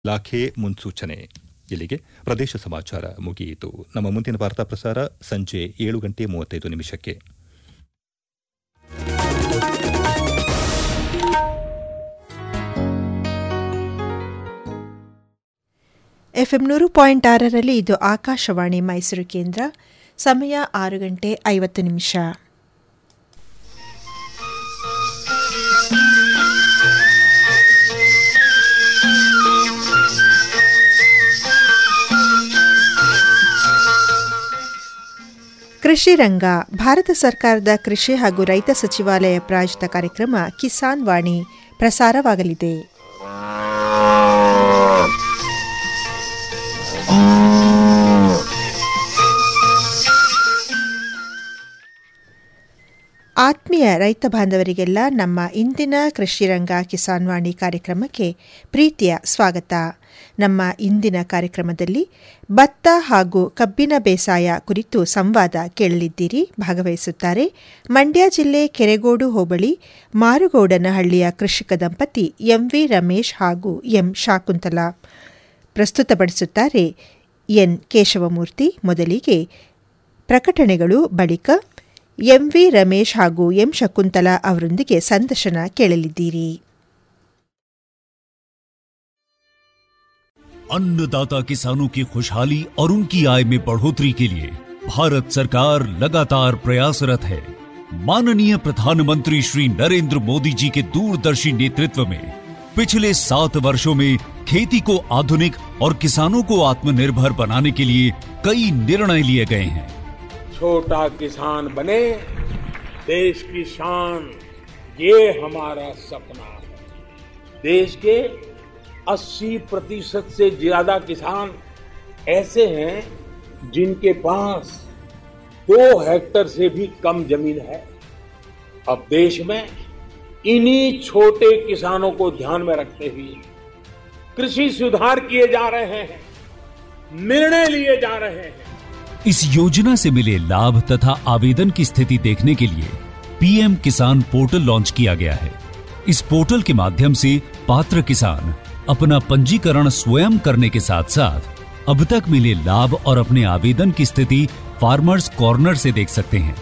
ಇಲಾಖೆ ಮುನ್ಸೂಚನೆ ಇಲ್ಲಿಗೆ ಪ್ರದೇಶ ಸಮಾಚಾರ ಮುಗಿಯಿತು ನಮ್ಮ ಮುಂದಿನ ವಾರ್ತಾ ಪ್ರಸಾರ ಸಂಜೆ ಏಳು ಗಂಟೆ ಮೂವತ್ತೈದು ನಿಮಿಷಕ್ಕೆ ಎಫ್ಎಂ ನೂರು ಪಾಯಿಂಟ್ ಆರರಲ್ಲಿ ಇದು ಆಕಾಶವಾಣಿ ಮೈಸೂರು ಕೇಂದ್ರ ಸಮಯ ಆರು ಗಂಟೆ ಐವತ್ತು ನಿಮಿಷ ಕೃಷಿ ರಂಗ ಭಾರತ ಸರ್ಕಾರದ ಕೃಷಿ ಹಾಗೂ ರೈತ ಸಚಿವಾಲಯ ಪ್ರಾಯೋಜಿತ ಕಾರ್ಯಕ್ರಮ ಕಿಸಾನ್ ವಾಣಿ ಪ್ರಸಾರವಾಗಲಿದೆ ಆತ್ಮೀಯ ರೈತ ಬಾಂಧವರಿಗೆಲ್ಲ ನಮ್ಮ ಇಂದಿನ ಕೃಷಿ ರಂಗ ಕಿಸಾನ್ ವಾಣಿ ಕಾರ್ಯಕ್ರಮಕ್ಕೆ ಪ್ರೀತಿಯ ಸ್ವಾಗತ ನಮ್ಮ ಇಂದಿನ ಕಾರ್ಯಕ್ರಮದಲ್ಲಿ ಭತ್ತ ಹಾಗೂ ಕಬ್ಬಿನ ಬೇಸಾಯ ಕುರಿತು ಸಂವಾದ ಕೇಳಲಿದ್ದೀರಿ ಭಾಗವಹಿಸುತ್ತಾರೆ ಮಂಡ್ಯ ಜಿಲ್ಲೆ ಕೆರೆಗೋಡು ಹೋಬಳಿ ಮಾರುಗೌಡನಹಳ್ಳಿಯ ಕೃಷಿಕ ದಂಪತಿ ಎಂವಿ ರಮೇಶ್ ಹಾಗೂ ಎಂ ಶಾಕುಂತಲಾ ಪ್ರಸ್ತುತಪಡಿಸುತ್ತಾರೆ ಎನ್ ಕೇಶವಮೂರ್ತಿ ಮೊದಲಿಗೆ ಪ್ರಕಟಣೆಗಳು ಬಳಿಕ ಎಂವಿ ರಮೇಶ್ ಹಾಗೂ ಎಂ ಶಕುಂತಲಾ ಅವರೊಂದಿಗೆ ಸಂದರ್ಶನ ಕೇಳಲಿದ್ದೀರಿ अन्नदाता किसानों की खुशहाली और उनकी आय में बढ़ोतरी के लिए भारत सरकार लगातार प्रयासरत है माननीय प्रधानमंत्री श्री नरेंद्र मोदी जी के दूरदर्शी नेतृत्व में पिछले सात वर्षों में खेती को आधुनिक और किसानों को आत्मनिर्भर बनाने के लिए कई निर्णय लिए गए हैं छोटा किसान बने देश की शान ये हमारा सपना है देश के 80 प्रतिशत से ज्यादा किसान ऐसे हैं जिनके पास दो हेक्टर से भी कम जमीन है अब देश में इन्हीं छोटे किसानों को ध्यान में रखते हुए कृषि सुधार किए जा रहे हैं निर्णय लिए जा रहे हैं इस योजना से मिले लाभ तथा आवेदन की स्थिति देखने के लिए पीएम किसान पोर्टल लॉन्च किया गया है इस पोर्टल के माध्यम से पात्र किसान अपना पंजीकरण स्वयं करने के साथ साथ अब तक मिले लाभ और अपने आवेदन की स्थिति फार्मर्स कॉर्नर से देख सकते हैं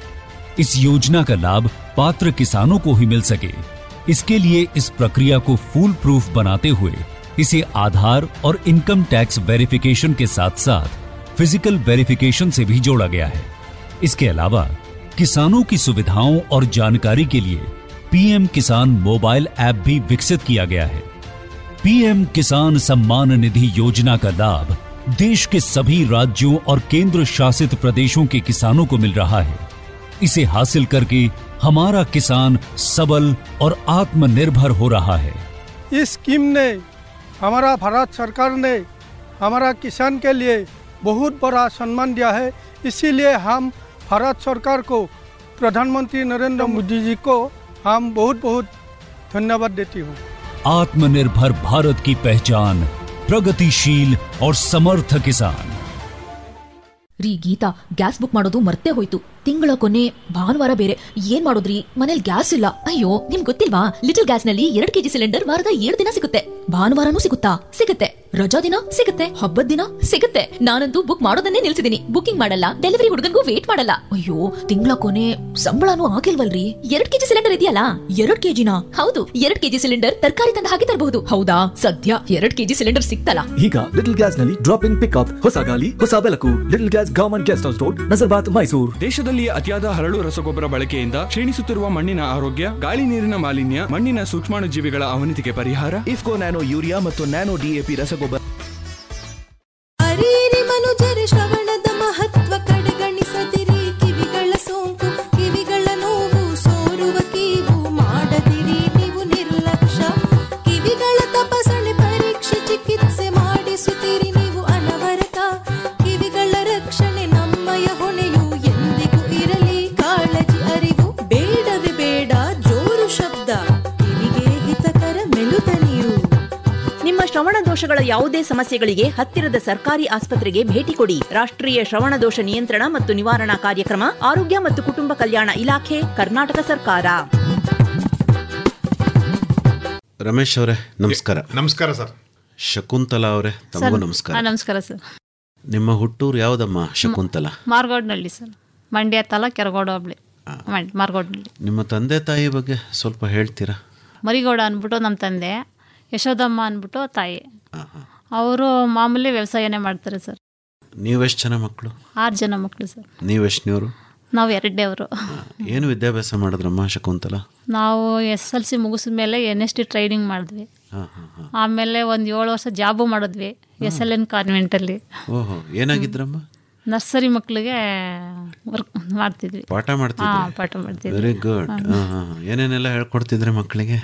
इस योजना का लाभ पात्र किसानों को ही मिल सके इसके लिए इस प्रक्रिया को फूल प्रूफ बनाते हुए इसे आधार और इनकम टैक्स वेरिफिकेशन के साथ साथ फिजिकल वेरिफिकेशन से भी जोड़ा गया है इसके अलावा किसानों की सुविधाओं और जानकारी के लिए पीएम किसान मोबाइल ऐप भी विकसित किया गया है पीएम किसान सम्मान निधि योजना का लाभ देश के सभी राज्यों और केंद्र शासित प्रदेशों के किसानों को मिल रहा है इसे हासिल करके हमारा किसान सबल और आत्मनिर्भर हो रहा है इस स्कीम ने हमारा भारत सरकार ने हमारा किसान के लिए बहुत बड़ा सम्मान दिया है इसीलिए हम भारत सरकार को प्रधानमंत्री नरेंद्र मोदी जी को हम बहुत बहुत धन्यवाद देती हूँ आत्मनिर्भर भारत की पहचान प्रगतिशील और समर्थ किसान ರೀ ಗೀತಾ ಗ್ಯಾಸ್ ಬುಕ್ ಮಾಡೋದು ಮರ್ತೇ ಹೋಯ್ತು ತಿಂಗಳ ಕೊನೆ ಭಾನುವಾರ ಬೇರೆ ಏನ್ ಮಾಡೋದ್ರಿ ಮನೇಲಿ ಗ್ಯಾಸ್ ಇಲ್ಲ ಅಯ್ಯೋ ನಿಮ್ ಗೊತ್ತಿಲ್ವಾ ಲಿಟಲ್ ಗ್ಯಾಸ್ ನಲ್ಲಿ ಎರಡ್ ಕೆಜಿ ಸಿಲಿಂಡರ್ ವಾರದ ಏಳು ದಿನ ಸಿಗುತ್ತೆ ಭಾನುವಾರನೂ ಸಿಗುತ್ತಾ ಸಿಗುತ್ತೆ ರಜಾ ದಿನ ಸಿಗುತ್ತೆ ಹಬ್ಬದ ದಿನ ಸಿಗುತ್ತೆ ನಾನಂತೂ ಬುಕ್ ಮಾಡೋದನ್ನೇ ನಿಲ್ಸಿದೀನಿ ಬುಕಿಂಗ್ ಮಾಡಲ್ಲ ಡೆಲಿವರಿ ಹುಡುಗನ್ಗೂ ವೇಟ್ ಮಾಡಲ್ಲ ಅಯ್ಯೋ ತಿಂಗಳ ಕೊನೆ ಸಂಬಳನೂ ಆಗಿಲ್ವಲ್ರಿ ಎರಡ್ ಕೆಜಿ ಸಿಲಿಂಡರ್ ಇದೆಯಲ್ಲ ಎರಡ್ ಕೆಜಿನ ಹೌದು ಎರಡ್ ಕೆಜಿ ಸಿಲಿಂಡರ್ ತರಕಾರಿ ತಂದ ಹಾಗೆ ತರಬಹುದು ಹೌದಾ ಸದ್ಯ ಎರಡ್ ಕೆಜಿ ಸಿಲಿಂಡರ್ ಸಿಕ್ತಲ್ಲ ಈಗ ಲಿಟಲ್ ಗ್ಯಾಸ್ ನಲ್ಲಿ ಡ್ರಾಪ್ ಇನ್ ಪಿಕ್ಅಪ್ ಹೊಸ ಗಾಲಿ ಹೊಸ ಬೆಳಕು little gas government guest house road Nazarbad Mysuru ದೇಶದಲ್ಲಿ ಅತಿಯಾದ ಹರಳು ರಸಗೊಬ್ಬರ ಬಳಕೆಯಿಂದ ಕ್ಷೀಣಿಸುತ್ತಿರುವ ಮಣ್ಣಿನ ಆರೋಗ್ಯ ಗಾಳಿ ನೀರಿನ ಮಾಲಿನ್ಯ ಮಣ್ಣಿನ ಸೂಕ್ಷ್ಮಾಣು ಜೀವಿಗಳ ಅವನತಿಗೆ ಪರಿಹಾರ ಇಫ್ಕೋ ನ್ಯಾನೋ ಯೂರಿಯಾ ಮತ್ತು ನ್ಯಾನೋ ಡಿಎಪಿ ರಸಗೊಬ್ಬರ ಅರಿರಿ ಮನುಜರ ಶ್ರವಣದ ಮಹತ್ವ ಕಡೆಗಣಿಸದಿರಿ ಕಿವಿಗಳ ಸೋಂಕು ಕಿವಿಗಳ ನೋವು ಸೋರುವ ಕೀವು ಮಾಡದಿರಿ ನೀವು ನಿರ್ಲಕ್ಷ್ಯ ಕಿವಿಗಳ ತಪಾಸಣೆ ಪರೀಕ್ಷೆ ಚಿಕಿತ್ಸೆ ಮಾಡಿಸುತ್ತೀರಿ ನೀವು ಅನವರತ ಕಿವಿಗಳ ರಕ್ಷಣೆ ನಮ್ಮಯ ಹೊಣೆಯು ಎಂದಿಗೂ ಇರಲಿ ಕಾಳಜಿ ಅರಿವು ಬೇಡವೇ ಬೇಡ ಜೋರು ಶಬ್ದ ಕಿವಿಗೆ ಹಿತಕರ ಮೆಲುದನಿಯು ನಿಮ್ಮ ಶ್ರವಣ ದೋಷಗಳ ಯಾವುದೇ ಸಮಸ್ಯೆಗಳಿಗೆ ಹತ್ತಿರದ ಸರ್ಕಾರಿ ಆಸ್ಪತ್ರೆಗೆ ಭೇಟಿ ಕೊಡಿ ರಾಷ್ಟ್ರೀಯ ಶ್ರವಣ ದೋಷ ನಿಯಂತ್ರಣ ಮತ್ತು ನಿವಾರಣಾ ಕಾರ್ಯಕ್ರಮ ಆರೋಗ್ಯ ಮತ್ತು ಕುಟುಂಬ ಕಲ್ಯಾಣ ಇಲಾಖೆ ಕರ್ನಾಟಕ ಸರ್ಕಾರ ರಮೇಶ್ ಅವರೇ ನಮಸ್ಕಾರ ನಮಸ್ಕಾರ ಸರ್ ಶಕುಂತಲಾ ಅವರೇ ತಮಗೂ ನಮಸ್ಕಾರ ನಮಸ್ಕಾರ ಸರ್ ನಿಮ್ಮ ಹುಟ್ಟೂರು ಯಾವುದಮ್ಮ ಶಕುಂತಲಾ ಮಾರ್ಗೋಡ್ನಳ್ಳಿ ಸರ್ ಮಂಡ್ಯ ತಾಲ ಕೆರಗೋಡ ಹೋಬ್ಳಿ ಮಂಡ್ ಮಾರ್ಗೋಡ್ನಳ್ಳಿ ನಿಮ್ಮ ತಂದೆ ತಾಯಿ ಬಗ್ಗೆ ಸ್ವಲ್ಪ ಹೇಳ್ತೀರಾ ಮರಿಗೌಡ ಅಂದ್ಬಿಟ್ಟು ನಮ್ಮ ತಂದೆ ಯಶೋದಮ್ಮ ಅಂದ್ಬಿಟ್ಟು ತಾಯಿ ಅವರು ಮಾಮೂಲಿ ವ್ಯವಸಾಯನೇ ಮಾಡ್ತಾರೆ ಸರ್ ನೀವೆಷ್ಟು ಜನ ಮಕ್ಕಳು ಆರು ಜನ ಮಕ್ಕಳು ಸರ್ ನೀವೆಷ್ಟನೇವರು ನಾವು ಎರಡನೇವರು ಏನು ವಿದ್ಯಾಭ್ಯಾಸ ಮಾಡಿದ್ರಮ್ಮ ಶಕುಂತಲಾ ನಾವು ಎಸ್ ಎಲ್ ಸಿ ಮುಗಿಸಿದ ಮೇಲೆ ಎನ್ ಎಸ್ ಟಿ ಟ್ರೈನಿಂಗ್ ಮಾಡಿದ್ವಿ ಹಾಂ ಹಾಂ ಹಾಂ ಆಮೇಲೆ ಒಂದು ಏಳು ವರ್ಷ ಜಾಬು ಮಾಡಿದ್ವಿ ಎಸ್ ಎಲ್ ಎನ್ ಕಾನ್ವೆಂಟಲ್ಲಿ ಓಹೋ ಏನಾಗಿದ್ರಮ್ಮ ನರ್ಸರಿ ಮಕ್ಕಳಿಗೆ ವರ್ಕ್ ಮಾಡ್ತಿದ್ವಿ ಪಾಠ ಮಾಡ್ತಿದ್ರಿ ಹಾಂ ಪಾಠ ಮಾಡ್ತಿದ್ವಿ ವೆರಿ ಗುಡ್ ಹಾಂ ಹಾಂ ಏನೇನೆಲ್ಲ ಹೇಳ್ಕೊಡ್ತಿದ್ರಿ ಮಕ್ಕಳಿಗೆ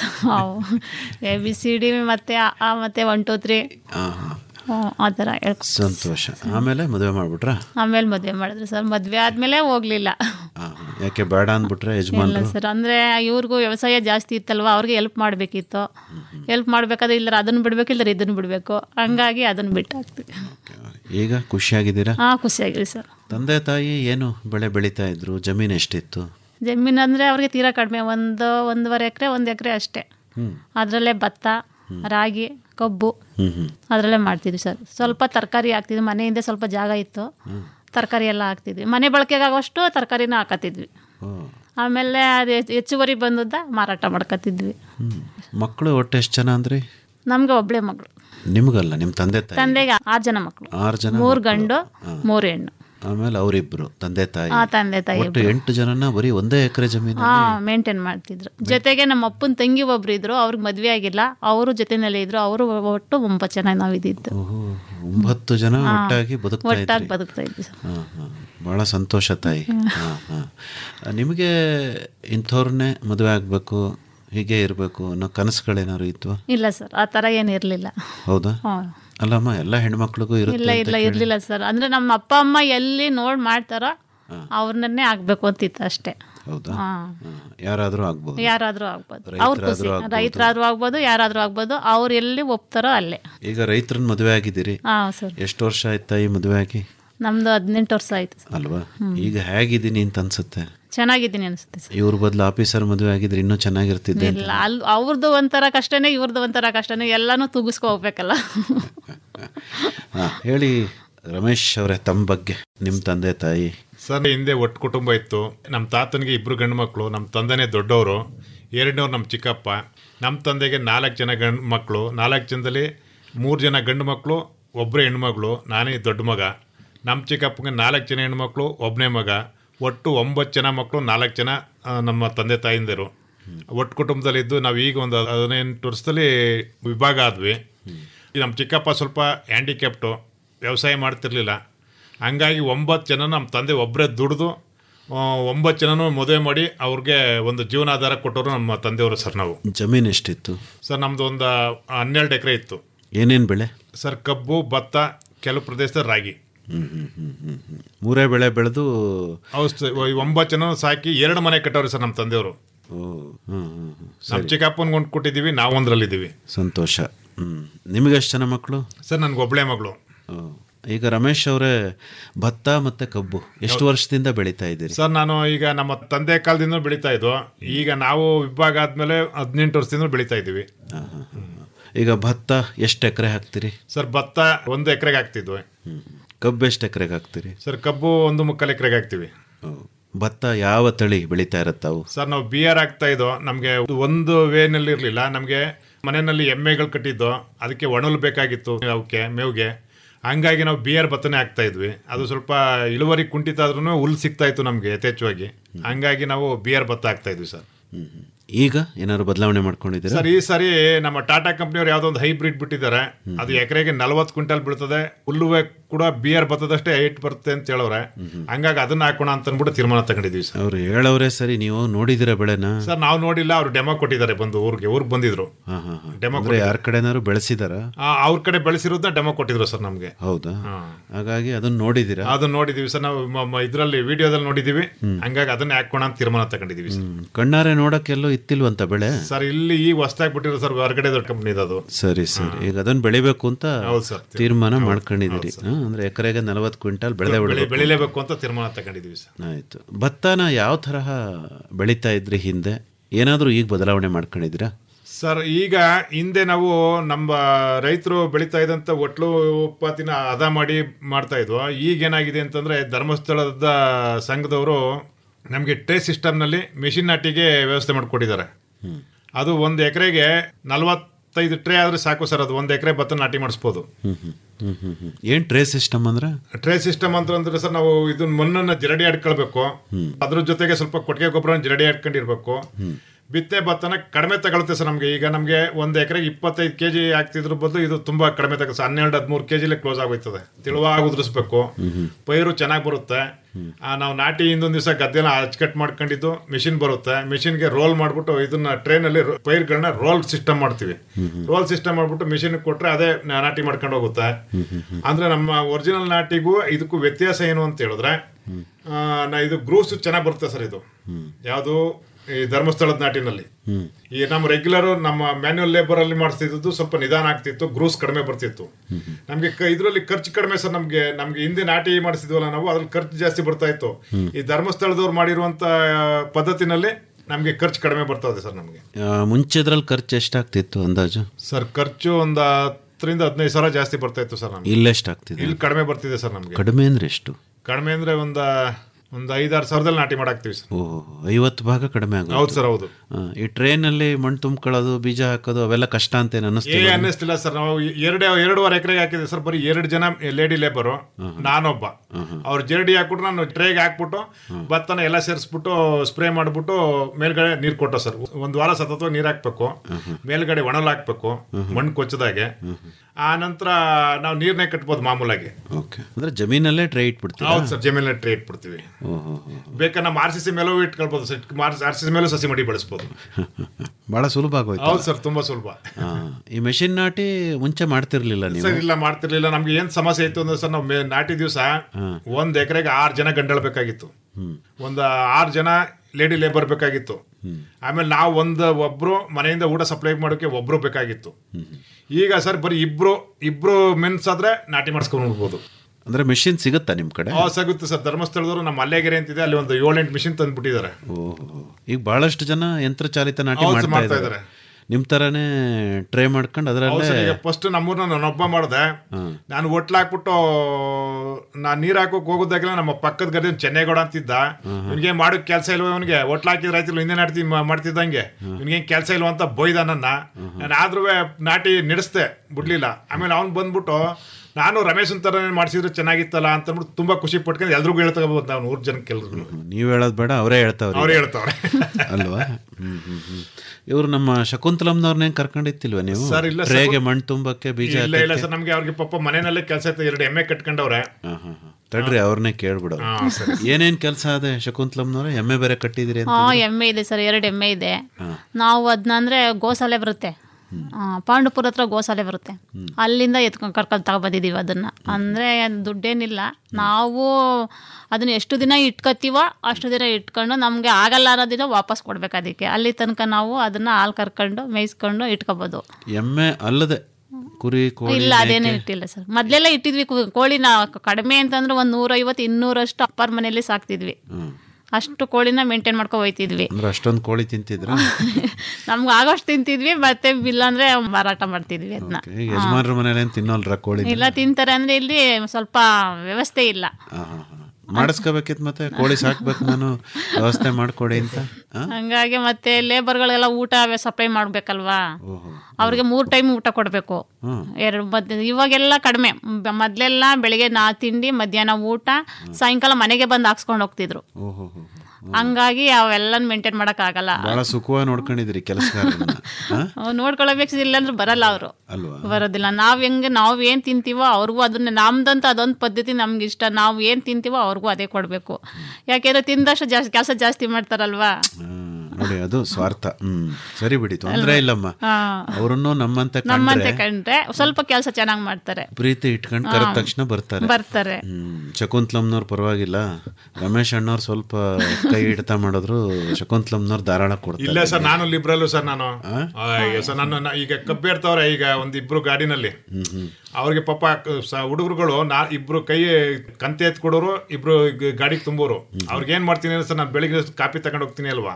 ಎ ಬಿ ಸಿ ಡಿ ಮತ್ತೆ ಆ ಆ ಮತ್ತೆ ಒನ್ ಟು ತ್ರೀ ಹಾಂ ಹಾಂ ಆ ಥರ ಹೇಳ್ಕೊ ಸಂತೋಷ ಆಮೇಲೆ ಮದುವೆ ಮಾಡ್ಬಿಟ್ರಾ ಆಮೇಲೆ ಮದುವೆ ಮಾಡಿದ್ರು ಸರ್ ಮದುವೆ ಆದಮೇಲೆ ಹೋಗ್ಲಿಲ್ಲ ಹಾಂ ಯಾಕೆ ಬೇಡ ಅಂದ್ಬಿಟ್ರೆ ಇಲ್ಲ ಯಜಮಾನ್ರು ಸರ್ ಅಂದರೆ ಇವ್ರಿಗೂ ವ್ಯವಸಾಯ ಜಾಸ್ತಿ ಇತ್ತಲ್ವ ಅವ್ರಿಗೆ ಹೆಲ್ಪ್ ಮಾಡಬೇಕಿತ್ತು ಹೆಲ್ಪ್ ಮಾಡಬೇಕಾದ್ರೆ ಇಲ್ಲರ ಅದನ್ನು ಬಿಡಬೇಕು ಇಲ್ಲರ ಇದನ್ನು ಬಿಡಬೇಕು ಹಂಗಾಗಿ ಅದನ್ನು ಬಿಟ್ಟು ಹಾಕ್ತೀವಿ ಈಗ ಖುಷಿಯಾಗಿದ್ದೀರಾ ಹಾಂ ಖುಷಿಯಾಗಿದೆ ಸರ್ ತಂದೆ ತಾಯಿ ಏನು ಬೆಳೆ ಬೆಳೀತಾ ಇದ್ರು ಜಮೀನು ಎಷ್ಟಿತ್ತು ಜಮೀನು ಅಂದರೆ ಅವ್ರಿಗೆ ತೀರಾ ಕಡಿಮೆ ಒಂದು ಒಂದೂವರೆ ಎಕರೆ ಒಂದು ಎಕರೆ ಅಷ್ಟೇ ಹ್ಮ್. ಅದರಲ್ಲೇ ಭತ್ತ ರಾಗಿ ಕಬ್ಬು ಹ್ಮ್ ಹ್ಮ್ ಅದರಲ್ಲೇ ಮಾಡ್ತಿದ್ವಿ ಸರ್ ಸ್ವಲ್ಪ ತರಕಾರಿ ಹಾಕ್ತಿದ್ವಿ ಮನೆ ಹಿಂದೆ ಸ್ವಲ್ಪ ಜಾಗ ಇತ್ತು ತರಕಾರಿ ಎಲ್ಲ ಹಾಕ್ತಿದ್ವಿ ಮನೆ ಬಳಕೆಗಾಗುವಷ್ಟು ತರಕಾರಿನ ಹಾಕತ್ತಿದ್ವಿ ಆಮೇಲೆ ಅದು ಹೆಚ್ಚು- ಹೆಚ್ಚುವರಿ ಬಂದದ್ದ ಮಾರಾಟ ಮಾಡ್ಕೊತಿದ್ವಿ ಹ್ಮ್ ಮಕ್ಕಳು ಒಟ್ಟು ಎಷ್ಟು ಜನ ಅಂದ್ರಿ ನಮ್ಗೆ ಒಬ್ಳೆ ಮಗಳು ನಿಮ್ಗಲ್ಲ ನಿಮ್ಮ ತಂದೆ ತಾಯಿ ತಂದೆಗೆ ಆರು ಜನ ಮಕ್ಕಳು ಆರು ಜನ ಮೂರು ಮಕ್ಳು. ಗಂಡು ಹಾ. ಮೂರು ಹೆಣ್ಣು ಆಮೇಲೆ ಅವರಿಬ್ರು ತಂದೆ ತಾಯಿ ಆ ತಂದೆ ತಾಯಿ ಒಟ್ಟು ಇಬ್ರು. ಎಂಟು ಜನನ ಬರೀ ಒಂದೇ ಎಕರೆ ಜಮೀನು ಹಾ ಮೇಂಟೈನ್ ಮಾಡ್ತಿದ್ರು ಜೊತೆಗೆ ನಮ್ಮ ಅಪ್ಪನ ತಂಗಿ ಒಬ್ರು ಇದ್ರು ಅವ್ರಿಗೆ ಮದ್ವೆ ಆಗಿಲ್ಲ ಅವರು ಜೊತೆನಲ್ಲೇ ಇದ್ರು ಅವರು ಒಟ್ಟು ಒಂಬತ್ತು ಜನ ನಾವು ಇದ್ದಿದ್ದು ಒಂಬತ್ತು ಜನ ಹಾ. ಒಟ್ಟಾಗಿ ಬದುಕ್ತಾ ಒಟ್ಟಾಗಿ ಇದ್ರಿ ಬದುಕ್ತಾ ಇದ್ವಿ ಸರ್. ಹಾ, ಹಾ. ಬಹಳ ಸಂತೋಷ ತಾಯಿ ಹಾ, ಹಾ. ನಿಮಗೆ ಇಂಥವ್ರನ್ನೇ ಮದುವೆ ಆಗಬೇಕು ಹೀಗೆ ಇರಬೇಕು ಅನ್ನೋ ಕನಸುಗಳೇನಾದ್ರು ಇದ್ವಾ ಇಲ್ಲ ಸರ್ ಆ ಥರ ಏನು ಇರಲಿಲ್ಲ ಹೌದಾ ಹ್ಮ್. ಅಲ್ಲಮ್ಮ ಎಲ್ಲ ಹೆಣ್ಮಕ್ಳಿಗೂ ಇಲ್ಲ ಇರುತ್ತೆ ಅಂತ ಇಲ್ಲ ಕೇಳಿ- ಇರಲಿಲ್ಲ ಸರ್ ಅಂದ್ರೆ ನಮ್ಮ ಅಪ್ಪ ಅಮ್ಮ ಎಲ್ಲಿ ನೋಡಿ ಮಾಡ್ತಾರೋ ಅವ್ರನ್ನೇ ಆಗ್ಬೇಕು ಅಂತಿತ್ತು ಅಷ್ಟೇ ಹೌದಾ ಹಾ. ಯಾರಾದರೂ ಆಗ್ಬೋದು ಯಾರಾದ್ರೂ ಆಗ್ಬೋದು ಅವ್ರ ಖುಷಿ ರೈತರಾದ್ರೂ ಆಗ್ಬೋದು. ರೈತರಾದ್ರೂ ಆಗ್ಬೋದು ಯಾರಾದ್ರೂ ಆಗ್ಬೋದು ಅವ್ರು ಎಲ್ಲಿ ಒಪ್ತಾರೋ ಅಲ್ಲೇ ಈಗ ರೈತರನ್ನ ಮದುವೆ ಆಗಿದ್ದೀರಿ ಹಾ ಸರ್ ಎಷ್ಟು ವರ್ಷ ಆಯ್ತಾ ಈ ಮದುವೆ ಆಗಿ ನಮ್ದು ಹದಿನೆಂಟು ವರ್ಷ ಆಯ್ತು ಸರ್. ಅಲ್ವಾ ಹ್ಮ್. ಈಗ ಹೇಗಿದ್ದೀನಿ ಅಂತ ಅನ್ಸುತ್ತೆ ಚೆನ್ನಾಗಿದ್ದೀನಿ ಅನಿಸುತ್ತೆ ಸರ್ ಇವ್ರ ಬದಲು ಆಫೀಸರ್ ಮದುವೆ ಆಗಿದ್ರೆ ಇನ್ನೂ ಚೆನ್ನಾಗಿರ್ತಿದ್ದೆ ಅಂತ ಇಲ್ಲ ಅಲ್ಲಿ ಅವ್ರದ್ದು ಒಂಥರ ಕಷ್ಟನೇ ಇವ್ರದ್ದು ಒಂಥರ ಕಷ್ಟನೇ ಎಲ್ಲಾನು ತೂಗಿಸ್ಕೊ ಹೋಗ್ಬೇಕಲ್ಲ ಹಾ, ಹೇಳಿ ರಮೇಶ್ ಅವರೇ ತಮ್ಮ ಬಗ್ಗೆ ನಿಮ್ಮ ತಂದೆ ತಾಯಿ ಸರ್ ಹಿಂದೆ ಒಟ್ಟು ಕುಟುಂಬ ಇತ್ತು ನಮ್ಮ ತಾತನಿಗೆ ಇಬ್ಬರು ಗಂಡು ಮಕ್ಕಳು ನಮ್ಮ ತಂದೆನೇ ದೊಡ್ಡವರು ಎರಡನೇವ್ರು ನಮ್ಮ ಚಿಕ್ಕಪ್ಪ ನಮ್ಮ ತಂದೆಗೆ ನಾಲ್ಕು ಜನ ಗಂಡು ಮಕ್ಕಳು ನಾಲ್ಕು ಜನದಲ್ಲಿ ಮೂರು ಜನ ಗಂಡು ಮಕ್ಕಳು ಒಬ್ಬರೇ ಹೆಣ್ಮಗಳು ನಾನೇ ದೊಡ್ಡ ಮಗ ನಮ್ಮ ಚಿಕ್ಕಪ್ಪಗೆ ನಾಲ್ಕು ಜನ ಹೆಣ್ಮಕ್ಳು ಒಬ್ಬನೇ ಮಗ ಒಟ್ಟು ಒಂಬತ್ತು ಜನ ಮಕ್ಕಳು ನಾಲ್ಕು ಜನ ಆ, ನಮ್ಮ ತಂದೆ ತಾಯಿಂದರು ಒಟ್ಟು ಕುಟುಂಬದಲ್ಲಿದ್ದು ನಾವು ಈಗ ಒಂದು ಹದಿನೆಂಟು ವರ್ಷದಲ್ಲಿ ವಿಭಾಗ ಆದ್ವಿ ಈ ನಮ್ಮ ಚಿಕ್ಕಪ್ಪ ಸ್ವಲ್ಪ ಹ್ಯಾಂಡಿಕ್ಯಾಪ್ಟು ವ್ಯವಸಾಯ ಮಾಡ್ತಿರ್ಲಿಲ್ಲ ಹಂಗಾಗಿ ಒಂಬತ್ತು ಜನ ನಮ್ಮ ತಂದೆ ಒಬ್ಬರೇ ದುಡಿದು ಒಂಬತ್ತು ಜನನೂ ಮದುವೆ ಮಾಡಿ ಅವ್ರಿಗೆ ಒಂದು ಜೀವನಾಧಾರ ಕೊಟ್ಟವರು ನಮ್ಮ ತಂದೆಯವರು ಸರ್ ನಾವು ಜಮೀನು ಎಷ್ಟಿತ್ತು ಸರ್ ನಮ್ದು ಒಂದು ಹನ್ನೆರಡು ಎಕರೆ ಇತ್ತು ಏನೇನು ಬೆಳೆ ಸರ್ ಕಬ್ಬು ಭತ್ತ ಕೆಲವು ಪ್ರದೇಶದ ರಾಗಿ ಹ್ಮ್, ಹ್ಮ್, ಹ್ಮ್, ಹ್ಮ್, ಹ್ಮ್. ಮೂರೇ ಬೆಳೆ ಬೆಳೆದು ಹೌದು ಸರ್ ಈ ಒಂಬತ್ತು ಜನ ಸಾಕಿ ಎರಡು ಮನೆ ಕಟ್ಟವ್ರಿ ಸರ್ ನಮ್ಮ ತಂದೆಯವರು ಓ ಹ್ಮ್, ಹ್ಮ್, ಹ್ಮ್. ನಮ್ಮ ಸರಿ. ಚಿಕ್ಕಪ್ಪನಿಗೆ ಒಂದು ಕೊಟ್ಟಿದ್ದೀವಿ ನಾವು ಒಂದರಲ್ಲಿದ್ದೀವಿ ಸಂತೋಷ ಹ್ಮ್ ನಿಮಗೆ ಎಷ್ಟು ಜನ ಮಕ್ಕಳು ಸರ್ ನನಗೆ ಒಬ್ಬಳೇ ಮಗಳು ಓ. ಈಗ ರಮೇಶ್ ಅವರೇ ಭತ್ತ ಮತ್ತೆ ಕಬ್ಬು ಎಷ್ಟು ವರ್ಷದಿಂದ ಬೆಳೀತಾ ಇದ್ದೀರಿ ಸರ್ ನಾನು ಈಗ ನಮ್ಮ ತಂದೆ ಕಾಲದಿಂದ ಬೆಳೀತಾ ಇದ್ವು ಈಗ ನಾವು ವಿಭಾಗ ಆದ್ಮೇಲೆ ಹದಿನೆಂಟು ವರ್ಷದಿಂದ ಬೆಳೀತಾ ಇದ್ದೀವಿ ಈಗ ಭತ್ತ ಎಷ್ಟು ಎಕರೆ ಹಾಕ್ತೀರಿ ಸರ್ ಭತ್ತ ಒಂದು ಎಕರೆಗೆ ಹಾಕ್ತಿದ್ವಿ ಕಬ್ಬು ಎಷ್ಟು ಎಕರೆಗೆ ಹಾಕ್ತೀರಿ ಸರ್ ಕಬ್ಬು ಒಂದು ಮುಕ್ಕಾಲು ಎಕರೆಗೆ ಹಾಕ್ತಿವಿ ಭತ್ತ ಯಾವ ತಳಿ ಬೆಳೀತಾ ಇರತ್ತಾವು ಸರ್ ನಾವು ಬಿ ಆರ್ ಆಗ್ತಾ ಇದ್ದೋ ನಮಗೆ ಒಂದು ವೇನಲ್ಲಿ ಇರಲಿಲ್ಲ ನಮಗೆ ಮನೆಯಲ್ಲಿ ಎಮ್ಮೆಗಳು ಕಟ್ಟಿದ್ದು ಅದಕ್ಕೆ ಒಣಲು ಬೇಕಾಗಿತ್ತು ಅವಕ್ಕೆ ಮೇವ್ಗೆ ಹಂಗಾಗಿ ನಾವು ಬಿ ಆರ್ ಭತ್ತನೇ ಹಾಕ್ತಾ ಇದ್ವಿ ಅದು ಸ್ವಲ್ಪ ಇಳುವರಿ ಕುಂಠಿತ ಆದ್ರೂ ಹುಲ್ ಸಿಗ್ತಾ ಇತ್ತು ನಮಗೆ ಯಥೇಚ್ಛವಾಗಿ ಹಂಗಾಗಿ ನಾವು ಬಿ ಆರ್ ಭತ್ತ ಹಾಕ್ತಾ ಇದ್ವಿ ಸರ್ ಈಗ ಏನಾದ್ರು ಬದಲಾವಣೆ ಮಾಡ್ಕೊಂಡಿದ್ದೀರಾ ಸರ್ ಈ ಸಾರಿ ನಮ್ಮ ಟಾಟಾ ಕಂಪ್ನಿಯವ್ರು ಯಾವುದೋ ಒಂದು ಹೈಬ್ರಿಡ್ ಬಿಟ್ಟಿದ್ದಾರೆ ಅದು ಎಕರೆಗೆ ನಲವತ್ತು ಕ್ವಿಂಟಲ್ ಬೀಳ್ತದೆ ಹುಲ್ಲುವೆ ಕೂಡ ಬಿ ಆರ್ ಭತ್ತದಷ್ಟೇ ಹೈಟ್ ಬರುತ್ತೆ ಅಂತ ಹೇಳವ್ರೆ ಹಂಗಾಗಿ ಅದನ್ನ ಹಾಕೋಣ ಅಂತ ಅಂದ್ಬಿಟ್ಟು ತೀರ್ಮಾನ ತಗೊಂಡಿದ್ವಿ ಸರ್ ಅವ್ರು ಹೇಳವ್ರೆ ಸರಿ ನೀವು ನೋಡಿದಿರ ಬೆಳೆನ ಸರ್ ನಾವು ನೋಡಿಲ್ಲ ಅವ್ರು ಡೆಮೋ ಕೊಟ್ಟಿದ್ದಾರೆ ಬಂದು ಊರಿಗೆ ಊರಿಗೆ ಬಂದಿದ್ರು ಹಾ ಹಾ ಹಾ ಡೆಮೋ ಅಂದ್ರೆ ಯಾರ ಕಡೆನಾದ್ರು ಬೆಳೆಸಿದಾರ ಅವ್ರ ಕಡೆ ಬೆಳೆಸಿರೋದನ್ನ ಡೆಮೋ ಕೊಟ್ಟಿದ್ರು ಸರ್ ನಮಗೆ ಹೌದಾ ಹಾಗಾಗಿ ಅದನ್ನ ನೋಡಿದಿರಾ ಅದನ್ನ ನೋಡಿದೀವಿ ಸರ್ ನಾವು ಮ- ಮ- ಇದ್ರಲ್ಲಿ ವಿಡಿಯೋದಲ್ಲಿ ನೋಡಿದೀವಿ ಹಂಗಾಗಿ ಅದನ್ನೇ ಹಾಕೋಣ ಅಂತ ತೀರ್ಮಾನ ತಗೊಂಡಿದೀವಿ ಸರ್ ಕಣ್ಣಾರೆ ನೋಡಕ್ಕೆಲ್ಲೋ ಇತ್ತಿಲ್ವಂತ ಬೆಳೆ ಸರ್ ಇಲ್ಲಿ ಈಗ ಹೊಸ್ದಾಗಿ ಬಿಟ್ಟಿರೋ ಸರ್ ಹೊರಗಡೆ ದೊಡ್ಡ ಕಂಪ್ನಿ ಅದು ಸರಿ ಸರಿ ಈಗ ಅದನ್ನ ಬೆಳಿಬೇಕು ಅಂತ ಹೌದು ಸರ್. ತೀರ್ಮಾನ ಮಾಡ್ಕೊಂಡಿದ್ದೀರಿ ಹಾ, ಅಂದ್ರೆ ಎಕರೆಗೆ ನಲವತ್ತು ಕ್ವಿಂಟಲ್ ಬೆಳೆದೇ ಬೆಳಿ- ಬಿಡಬೇಕು ಬೆಳಿಲೇಬೇಕು ಅಂತ ತೀರ್ಮಾನ ತಗೊಂಡಿದೀವಿ ಸರ್ ಆಯ್ತು ಭತ್ತನ ಯಾವ ತರಹ ಬೆಳೀತಾ ಇದ್ರಿ ಹಿಂದೆ ಏನಾದರೂ ಈಗ ಬದಲಾವಣೆ ಮಾಡ್ಕೊಂಡಿದ್ದೀರಾ ಸರ್ ಈಗ ಹಿಂದೆ ನಾವು ನಮ್ಮ ರೈತರು ಬೆಳೀತಾ ಇದ್ದಂಥ ಒಟ್ಲು ಉತ್ಪತ್ತಿನ ಅದ ಮಾಡಿ ಮಾಡ್ತಾ ಇದ್ವು ಈಗ ಏನಾಗಿದೆ ಅಂತಂದ್ರೆ ಧರ್ಮಸ್ಥಳದ ಸಂಘದವರು ನಮಗೆ ಟ್ರೇ ಸಿಸ್ಟಮ್ನಲ್ಲಿ ಮೆಷಿನ್ ನಾಟಿಗೆ ವ್ಯವಸ್ಥೆ ಮಾಡಿಕೊಟ್ಟಿದ್ದಾರೆ ಅದು ಒಂದು ಎಕರೆಗೆ ನಲವತ್ತೈದು ಟ್ರೇ ಆದರೆ ಸಾಕು ಸರ್ ಅದು ಒಂದು ಎಕರೆ ಭತ್ತ ನಾಟಿ ಮಾಡಿಸ್ಬೋದು ಹ್ಮ್ ಹ್ಮ್ ಹ್ಮ್ ಹ್ಮ್ ಹ್ಮ್ ಏನ್ ಟ್ರೇ ಸಿಸ್ಟಮ್ ಅಂದ್ರೆ ಟ್ರೇ ಸಿಸ್ಟಮ್ ಅಂತ ಅಂದ್ರೆ ಸರ್ ನಾವು ಇದನ್ನ ಮಣ್ಣನ್ನ ಜರಡಿ ಆಡ್ಕೊಳ್ಬೇಕು ಅದ್ರ ಜೊತೆಗೆ ಸ್ವಲ್ಪ ಕೊಟ್ಟಿಗೆ ಗೊಬ್ಬರ ಜರಡಿ ಆಡ್ಕೊಂಡಿರ್ಬೇಕು ಬಿತ್ತೆ ಭತ್ತನ ಕಡಿಮೆ ತಗೊಳುತ್ತೆ ಸರ್ ನಮಗೆ ಈಗ ನಮಗೆ ಒಂದು ಎಕರೆಗೆ ಇಪ್ಪತ್ತೈದು ಕೆ ಜಿ ಆಗ್ತಿದ್ರ ಬದಲು ಇದು ತುಂಬಾ ಕಡಿಮೆ ತಗೊಳುತ್ತೆ ಹನ್ನೆರಡು ಹದಿಮೂರು ಕೆ ಜಿಲೆ ಕ್ಲೋಸ್ ಆಗೋಯ್ತದೆ ತಿಳುವಾಗಿ ಉದುರಿಸ್ಬೇಕು ಪೈರು ಚೆನ್ನಾಗಿ ಬರುತ್ತೆ ಆ, ನಾವು ನಾಟಿ ಹಿಂದೊಂದು ದಿವಸ ಗದ್ದೆನ ಅಚ್ಚಕಟ್ ಮಾಡ್ಕೊಂಡಿದ್ದು ಮಿಷಿನ್ ಬರುತ್ತೆ ಮಿಷಿನ್ಗೆ ರೋಲ್ ಮಾಡ್ಬಿಟ್ಟು ಇದನ್ನ ಟ್ರೈನಲ್ಲಿ ಪೈರ್ಗಳನ್ನ ರೋಲ್ ಸಿಸ್ಟಮ್ ಮಾಡ್ತೀವಿ ರೋಲ್ ಸಿಸ್ಟಮ್ ಮಾಡ್ಬಿಟ್ಟು ಮಿಷಿನ್ ಕೊಟ್ರೆ ಅದೇ ನಾ- ನಾಟಿ ಮಾಡ್ಕೊಂಡು ಹೋಗುತ್ತೆ ಅಂದ್ರೆ ನಮ್ಮ ಒರಿಜಿನಲ್ ನಾಟಿಗೂ ಇದಕ್ಕೂ ವ್ಯತ್ಯಾಸ ಏನು ಅಂತ ಹೇಳಿದ್ರೆ ಆ, ನಾ ಇದು ಗ್ರೂಸ್ ಚೆನ್ನಾಗಿ ಬರುತ್ತೆ ಸರ್ ಇದು ಯಾವುದು ಈ ಧರ್ಮಸ್ಥಳದ ನಾಟಿನಲ್ಲಿ ಈ ನಮ್ಮ ರೆಗ್ಯುಲರ್ ನಮ್ಮ ಮ್ಯಾನ್ಯುವಲ್ ಲೇಬರ್ ಅಲ್ಲಿ ಮಾಡಿಸ್ತಿದ್ದು ಸ್ವಲ್ಪ ನಿಧಾನ ಆಗ್ತಿತ್ತು ಗ್ರೂಸ್ ಕಡಿಮೆ ಬರ್ತಿತ್ತು ನಮ್ಗೆ ಕ- ಇದ್ರಲ್ಲಿ ಖರ್ಚು ಕಡಿಮೆ ಸರ್ ನಮ್ಗೆ ನಮ್ಗೆ ಹಿಂದೆ ನಾಟಿ ಮಾಡಿಸಿದ್ವಲ್ಲ ನಾವು ಅದ್ರಲ್ಲಿ ಖರ್ಚು ಜಾಸ್ತಿ ಬರ್ತಾ ಇತ್ತು ಈ ಧರ್ಮಸ್ಥಳದವ್ರು ಮಾಡಿರುವಂತ ಪದ್ಧತಿನಲ್ಲಿ ನಮ್ಗೆ ಖರ್ಚು ಕಡಿಮೆ ಬರ್ತಾ ಇದೆ ಸರ್ ನಮ್ಗೆ ಆ, ಮುಂಚೆದ್ರಲ್ಲಿ ಖರ್ಚು ಎಷ್ಟಾಗ್ತಿತ್ತು ಅಂದಾಜು ಸರ್ ಖರ್ಚು ಒಂದು ಹತ್ತರಿಂದ ಹದಿನೈದು ಸಾವಿರ ಜಾಸ್ತಿ ಬರ್ತಾ ಇತ್ತು ಸರ್ ನಮ್ಗೆ ಇಲ್ಲೆಷ್ಟಾಗ್ತಿದೆ ಇಲ್ಲಿ ಕಡಿಮೆ ಬರ್ತಿದೆ ಸರ್ ನಮ್ಗೆ ಕಡಿಮೆ ಅಂದ್ರೆ ಎಷ್ಟು ಕಡಿಮೆ ಅಂದ್ರೆ ಒಂದ ಒಂದು ಐದಾರು ಸಾವಿರದಲ್ಲಿ ನಾಟಿ ಮಾಡಾಕ್ತಿವಿ ಸರ್ ಓಹೋ ಐವತ್ತು ಭಾಗ ಕಡಿಮೆ ಆಗುತ್ತೆ ಹೌದು ಸರ್ ಹೌದು ಆ, ಈ ಟ್ರೈನಲ್ಲಿ ಮಣ್ಣು ತುಂಬ್ಕೊಳ್ಳೋದು ಬೀಜ ಹಾಕೋದು ಅವೆಲ್ಲ ಕಷ್ಟ ಅಂತ ಏನು ಏ ಅನ್ನಿಸ್ತಿಲ್ಲ ಅನ್ನಿಸ್ತಿಲ್ಲ ಸರ್ ನಾವು ಎರಡು ಎರಡೂವರೆ ಎಕರೆಗೆ ಹಾಕಿದೆ ಸರ್ ಬರೀ ಎರಡು ಜನ ಲೇಡಿ ಲೇಬರು ನಾನೊಬ್ಬ ಅವ್ರ ಜರಡಿ ಹಾಕ್ಬಿಟ್ಟು ನಾನು ಟ್ರೇಗೆ ಹಾಕ್ಬಿಟ್ಟು ಭತ್ತನ ಎಲ್ಲ ಸೇರಿಸ್ಬಿಟ್ಟು ಸ್ಪ್ರೇ ಮಾಡ್ಬಿಟ್ಟು ಮೇಲ್ಗಡೆ ನೀರು ಕೊಟ್ಟ ಸರ್ ಒಂದು ವಾರ ಸತತವಾಗಿ ನೀರು ಹಾಕ್ಬೇಕು ಮೇಲ್ಗಡೆ ಒಣಲ್ ಹಾಕ್ಬೇಕು ಮಣ್ಣು ಕೊಚ್ಚದಾಗೆ ಆ ನಂತರ ನಾವು ನೀರ್ನೇ ಕಟ್ಬೋದು ಮಾಮೂಲಾಗಿ ಓಕೆ ಅಂದ್ರೆ ಜಮೀನಲ್ಲೇ ಟ್ರೈ ಇಟ್ಬಿಡ್ತೀವಿ ಹೌದು ಸರ್ ಜಮೀನಲ್ಲಿ ಟ್ರೇ ಇಟ್ಬಿಡ್ತೀವಿ ಓಹೋ ಬೇಕಾದ್ರೆ ನಮ್ಮ ಆರ್ ಸಿ ಸಿ ಮೇಲೂ ಇಟ್ಕೊಳ್ಬೋದು ಸರ್ ಆರ್ ಸಿ ಸಿ ಮೇಲೂ ಸಸಿ ಮಡಿ ಬೆಳೆಸ್ಬೋದು ಬಹಳ ಸುಲಭ ಆಗೋಯ್ತು ಹೌದು ಸರ್ ತುಂಬಾ ಸುಲಭ ಆ, ಈ ಮೆಷಿನ್ ನಾಟಿ ಮುಂಚೆ ಮಾಡ್ತಿರ್ಲಿಲ್ಲ ನೀವು ಸರ್ ಇಲ್ಲ ಮಾಡ್ತಿರ್ಲಿಲ್ಲ ನಮ್ಗೆ ಏನ್ ಸಮಸ್ಯೆ ಇತ್ತು ಅಂದ್ರೆ ಸರ್ ನಾವು ಮೇ- ನಾಟಿ ದಿವಸ ಒಂದ್ ಎಕರೆಗೆ ಆರು ಜನ ಗಂಡಳ್ಬೇಕಾಗಿತ್ತು ಒಂದ್ ಆರು ಜನ ಲೇಡಿ ಲೇಬರ್ ಬೇಕಾಗಿತ್ತು ಆಮೇಲೆ ನಾವು ಒಂದು ಒಬ್ರು ಮನೆಯಿಂದ ಊಟ ಸಪ್ಲೈ ಮಾಡೋಕೆ ಒಬ್ರು ಬೇಕಾಗಿತ್ತು ಈಗ ಸರ್ ಬರೀ ಇಬ್ರು ಇಬ್ರು ಮೆನ್ಸ್ ಆದ್ರೆ ನಾಟಿ ಮಾಡಿಸ್ಕೊಂಡು ಹೋಗ್ಬೋದು ಅಂದ್ರೆ ಮೆಷಿನ್ ಸಿಗುತ್ತಾ ನಿಮ್ ಕಡೆ ಆ, ಸಿಗುತ್ತೆ ಸರ್ ಧರ್ಮಸ್ಥಳದವರು ನಮ್ಮ ಮಲ್ಲೇಗೆರೆ ಅಂತಿದೆ ಅಲ್ಲಿ ಒಂದು ಏಳೆಂಟು ಮಿಷಿನ್ ತಂದ್ಬಿಟ್ಟಿದ್ದಾರೆ ಓಹೋ ಈಗ ಬಹಳಷ್ಟು ಜನ ಯಂತ್ರ ಚಾಲಿತ ನಾಟಿ ಹೌದು ಸರ್, ಮಾಡ್ತಾ ಮಾಡ್ತಾ ಇದ್ದಾರೆ ಇದ್ದಾರೆ. ನಿಮ್ ತರಾನೇ ಟ್ರೈ ಮಾಡ್ಕೊಂಡು ಹೌದು ಸರ್, ಅದರಲ್ಲೇ ಈಗ ಫಸ್ಟ್ ನಮ್ಮೂರ್ನ ನಾನೊಬ್ಬ ಮಾಡಿದೆ ನಾನು ಒಟ್ಲಾಕ್ಬಿಟ್ಟು ನಾನು ನೀರ್ ಹಾಕೋಕ್ ಹೋಗೋದಾಗೆಲ್ಲ ನಮ್ಮ ಪಕ್ಕದ ಗದ್ದೆ ಚೆನ್ನೇಗೌಡ ಅಂತಿದ್ದ ಇವ್ನಿಗೆ ಮಾಡೋಕ್ ಕೆಲಸ ಇಲ್ವ ಇವನಿಗೆ ಒಟ್ಲಾಕಿದ್ರೆ ಆಯ್ತಿಲ್ಲ ಹಿಂದೆ ನಾಟಿ ಮಾಡ್ತಿದ್ದಂಗೆ ಇವ್ನಿಗೆ ಕೆಲಸ ಇಲ್ವ ಅಂತ ಬೈದ ನನ್ನ ನಾನು ಆದ್ರೂ ನಾಟಿ ನಡೆಸ್ದೆ ಬಿಡ್ಲಿಲ್ಲ ಆಮೇಲೆ ಅವ್ನು ಬಂದ್ಬಿಟ್ಟು ನಾನು ರಮೇಶ್ ತರ ಮಾಡಿಸಿದ್ರೆ ಚೆನ್ನಾಗಿತ್ತಲ್ಲ ಅಂತ ಅಂದ್ಬಿಟ್ಟು ತುಂಬಾ ಖುಷಿ ಪಟ್ಕೊಂಡು ಎಲ್ರಿಗೂ ಹೇಳ್ತಾ ಬಂದ ಅವ್ನು ಊರ್ ಜನಕ್ಕೆ ಎಲ್ರಿಗೂ ನೀವ್ ಹೇಳೋದ್ ಬೇಡ ಅವರೇ ಹೇಳ್ತಾವ್ರೆ ಅವ್ರೇ ಹೇಳ್ತಾವ್ರೆ. ಅಲ್ವಾ ಹ್ಮ್ ಹ್ಮ್ ಹ್ಮ್ ಇವ್ರು ನಮ್ಮ ಶಕುಂತಲಮ್ನವ್ರನ್ನೇ ಕರ್ಕೊಂಡಿತ್ತಿಲ್ವಾ ನೀವು ಸರ್, ಇಲ್ಲ ಸರ್. ಟ್ರೇಗೆ ಮಣ್ಣು ತುಂಬಕ್ಕೆ ಬೀಜ ಇಲ್ಲ ಇಲ್ಲ ಹಾಕಕ್ಕೆ? ಸರ್ ನಮ್ಗೆ ಅವ್ರಿಗೆ ಪಾಪ ಮನೆಯಲ್ಲೇ ಕೆಲಸ ಇತ್ತು ಎರಡು ಎಮ್ಮೆ ಕಟ್ಕೊಂಡವ್ರೆ ಹಾ, ಹಾ, ಹಾ. ತಡ್ರಿ ಅವ್ರನ್ನೇ ಕೇಳ್ಬಿಡೋ ಹಾ, ಸರಿ. ಏನೇನ್ ಕೆಲಸ ಅದೇ ಶಕುಂತಲಮ್ನವ್ರೆ ಎಮ್ಮೆ ಬೇರೆ ಕಟ್ಟಿದಿರಿ ಅಂತ ಹಾ ಎಮ್ಮೆ ಇದೆ ಸರ್ ಎರಡು ಎಮ್ಮೆ ಇದೆ ನಾವು ಅದನ್ನ ಅಂದ್ರೆ ಗೋಸಾಲೆ ಬರುತ್ತೆ ಆ, ಪಾಂಡುಪುರ ಹತ್ರ ಗೋಸಾಲೆ ಬರುತ್ತೆ ಅಲ್ಲಿಂದ ಎತ್ಕೊಂಡು ಕರ್ಕೊಂಡು ತಗೊಬಂದಿದ್ದೀವಿ ಅದನ್ನ ಅಂದ್ರೆ ದುಡ್ಡೇನಿಲ್ಲ ನಾವು ಅದನ್ನ ಎಷ್ಟು ದಿನ ಇಟ್ಕೋತೀವೋ ಅಷ್ಟು ದಿನ ಇಟ್ಕೊಂಡು ನಮಗೆ ಆಗಲ್ಲ ಅನ್ನೋದಿನ ವಾಪಸ್ ಕೊಡ್ಬೇಕು ಅದಕ್ಕೆ ಅಲ್ಲಿ ತನಕ ನಾವು ಅದನ್ನ ಹಾಲು ಕರ್ಕೊಂಡು ಮೇಯಿಸ್ಕೊಂಡು ಇಟ್ಕೋಬೋದು ಎಮ್ಮೆ ಅಲ್ಲದೆ ಕುರಿ ಕೋಳಿ ಇಲ್ಲ ಅದೇನು ಮೇಕೆ? ಇಟ್ಟಿಲ್ಲ ಸರ್ ಮೊದ್ಲೆಲ್ಲ ಇಟ್ಟಿದ್ವಿ ಕು- ಕೋಳಿನ ಕಡಿಮೆ ಅಂತಂದ್ರೆ ಒಂದು ನೂರೈವತ್ತು ಇನ್ನೂರಷ್ಟು ಅಪ್ಪರ್ ಮನೆಯಲ್ಲಿ ಸಾಕ್ತಿದ್ವಿ ಅಷ್ಟು ಕೋಳಿನ ಮೇಂಟೈನ್ ಮಾಡ್ಕೊ ಹೋಯ್ತಿದ್ವಿ ಅಂದ್ರೆ ಅಷ್ಟೊಂದು ಕೋಳಿ ತಿಂತಿದ್ರ ನಮ್ಗೆ ಆಗೋಷ್ಟು ತಿಂತಿದ್ವಿ ಮತ್ತೆ ಇಲ್ಲಾಂದ್ರೆ ಮಾರಾಟ ಮಾಡ್ತಿದ್ವಿ ಅದನ್ನ ಈಗ ಯಜಮಾನ್ರ ಮನೇಲಿ ಏನ್ ತಿನ್ನೋಲ್ರ ಕೋಳಿ ಇಲ್ಲ ತಿಂತಾರೆ ಅಂದ್ರೆ ಇಲ್ಲಿ ಸ್ವಲ್ಪ ವ್ಯವಸ್ಥೆ ಇಲ್ಲ ಮಾಡಿಸ್ಕೋಬೇಕಿತ್ತು ಮತ್ತೆ ಕೋಳಿ ಸಾಕ್ಬೇಕು ನಾನು ವ್ಯವಸ್ಥೆ ಮಾಡ್ಕೊಡಿ ಅಂತ ಆ? ಹಂಗಾಗಿ ಮತ್ತೆ ಲೇಬರ್ಗಳೆಲ್ಲ ಊಟ ಸಪ್ಲೈ ಮಾಡ್ಬೇಕಲ್ವಾ ಅವ್ರಿಗೆ ಮೂರ್ ಟೈಮ್ ಊಟ ಕೊಡ್ಬೇಕು ಎರಡು ಮಧ್ಯ ಇವಾಗೆಲ್ಲ ಕಡಿಮೆ ಬ- ಮೊದ್ಲೆಲ್ಲ ಬೆಳಿಗ್ಗೆ ನಾ ತಿಂಡಿ ಮಧ್ಯಾಹ್ನ ಊಟ ಸಾಯಂಕಾಲ ಮನೆಗೆ ಬಂದು ಹಾಕ್ಸ್ಕೊಂಡು ಹೋಗ್ತಿದ್ರು ಓಹೋ ಹಂಗಾಗಿ ಅವೆಲ್ಲ ಮೇಂಟೈನ್ ಮಾಡಕ್ ಆಗಲ್ಲ ಬಹಳ ಸುಖವಾಗಿ ನೋಡ್ಕೊಂಡಿದ್ರಿ ಕೆಲಸಗಾರನ್ನ ನೋಡ್ಕೊಳ್ಬೇಕು ಇಲ್ಲಾಂದ್ರೆ ಬರಲ್ಲ ಅವರು ಅಲ್ವಾ ಬರೋದಿಲ್ಲ ನಾವ್ ಹೆಂಗೆ ನಾವ್ ಏನ್ ತಿಂತೀವೋ ಅವ್ರಿಗೂ ಅದನ್ನ ನಮ್ದಂತ ಅದೊಂದು ಪದ್ಧತಿ ನಮ್ಗೆ ಇಷ್ಟ ನಾವು ಏನ್ ತಿಂತೀವೋ ಅವ್ರಿಗೂ ಅದೇ ಕೊಡ್ಬೇಕು ಯಾಕೆಂದ್ರೆ ತಿಂದಷ್ಟು ಜಾಸ್ತಿ ಕೆಲಸ ಜಾಸ್ತಿ ಮಾಡ್ತಾರಲ್ವಾ ನೋಡಿ ಅದು ಸ್ವಾರ್ಥ ಹ್ಮ್ ಸರಿ ಬಿಡಿ ತೊಂದ್ರೆ ಇಲ್ಲಮ್ಮ ಹಾ. ಅವರನ್ನು ನಮ್ಮಂತೆ ನಮ್ಮಂತೆ ಕಂಡ್ರೆ ಕಂಡ್ರೆ ಸ್ವಲ್ಪ ಕೆಲಸ ಚೆನ್ನಾಗಿ ಮಾಡ್ತಾರೆ ಪ್ರೀತಿ ಇಟ್ಕೊಂಡು ಕರೆದ ಹಾ. ತಕ್ಷಣ ಬರ್ತಾರೆ ಬರ್ತಾರೆ ಹ್ಮ್ ಶಕುಂತಲಮ್ನವ್ರು ಪರವಾಗಿಲ್ಲ ರಮೇಶ್ ಅಣ್ಣವ್ರು ಸ್ವಲ್ಪ ಕೈ ಹಿಡ್ತಾ ಮಾಡಿದ್ರು ಶಕುಂತಲಮ್ನವ್ರು ಧಾರಾಳ ಇಲ್ಲ ಕೊಡ್ತಾರೆ ಸರ್ ನಾನು ಲಿಬ್ರಲ್ ಸರ್ ನಾನು ಅಯ್ಯೋ ಸರ್ ನಾನು ನಾ- ಈಗ ಕಬ್ಬೇರ್ತವ್ರೆ ಈಗ ಒಂದ್ ಇಬ್ರು ಗಾಡಿನಲ್ಲಿ ಅವ್ರಿಗೆ ಪಾಪ ಹುಡುಗರುಗಳು ನಾ ಇಬ್ರು ಕೈ ಕಂತೆ ಎತ್ ಕೊಡೋರು ಇಬ್ರು ಗ- ಗಾಡಿಗೆ ತುಂಬೋರು ಅವ್ರಿಗೆ ಏನ್ ಮಾಡ್ತೀನಿ ಅಂದ್ರೆ ಸರ್ ನಾನು ಬೆಳಿಗ್ಗೆ ಕಾಪಿ ತಗೊಂಡು ಹೋಗ್ತೀನಿ ಅಲ್ವಾ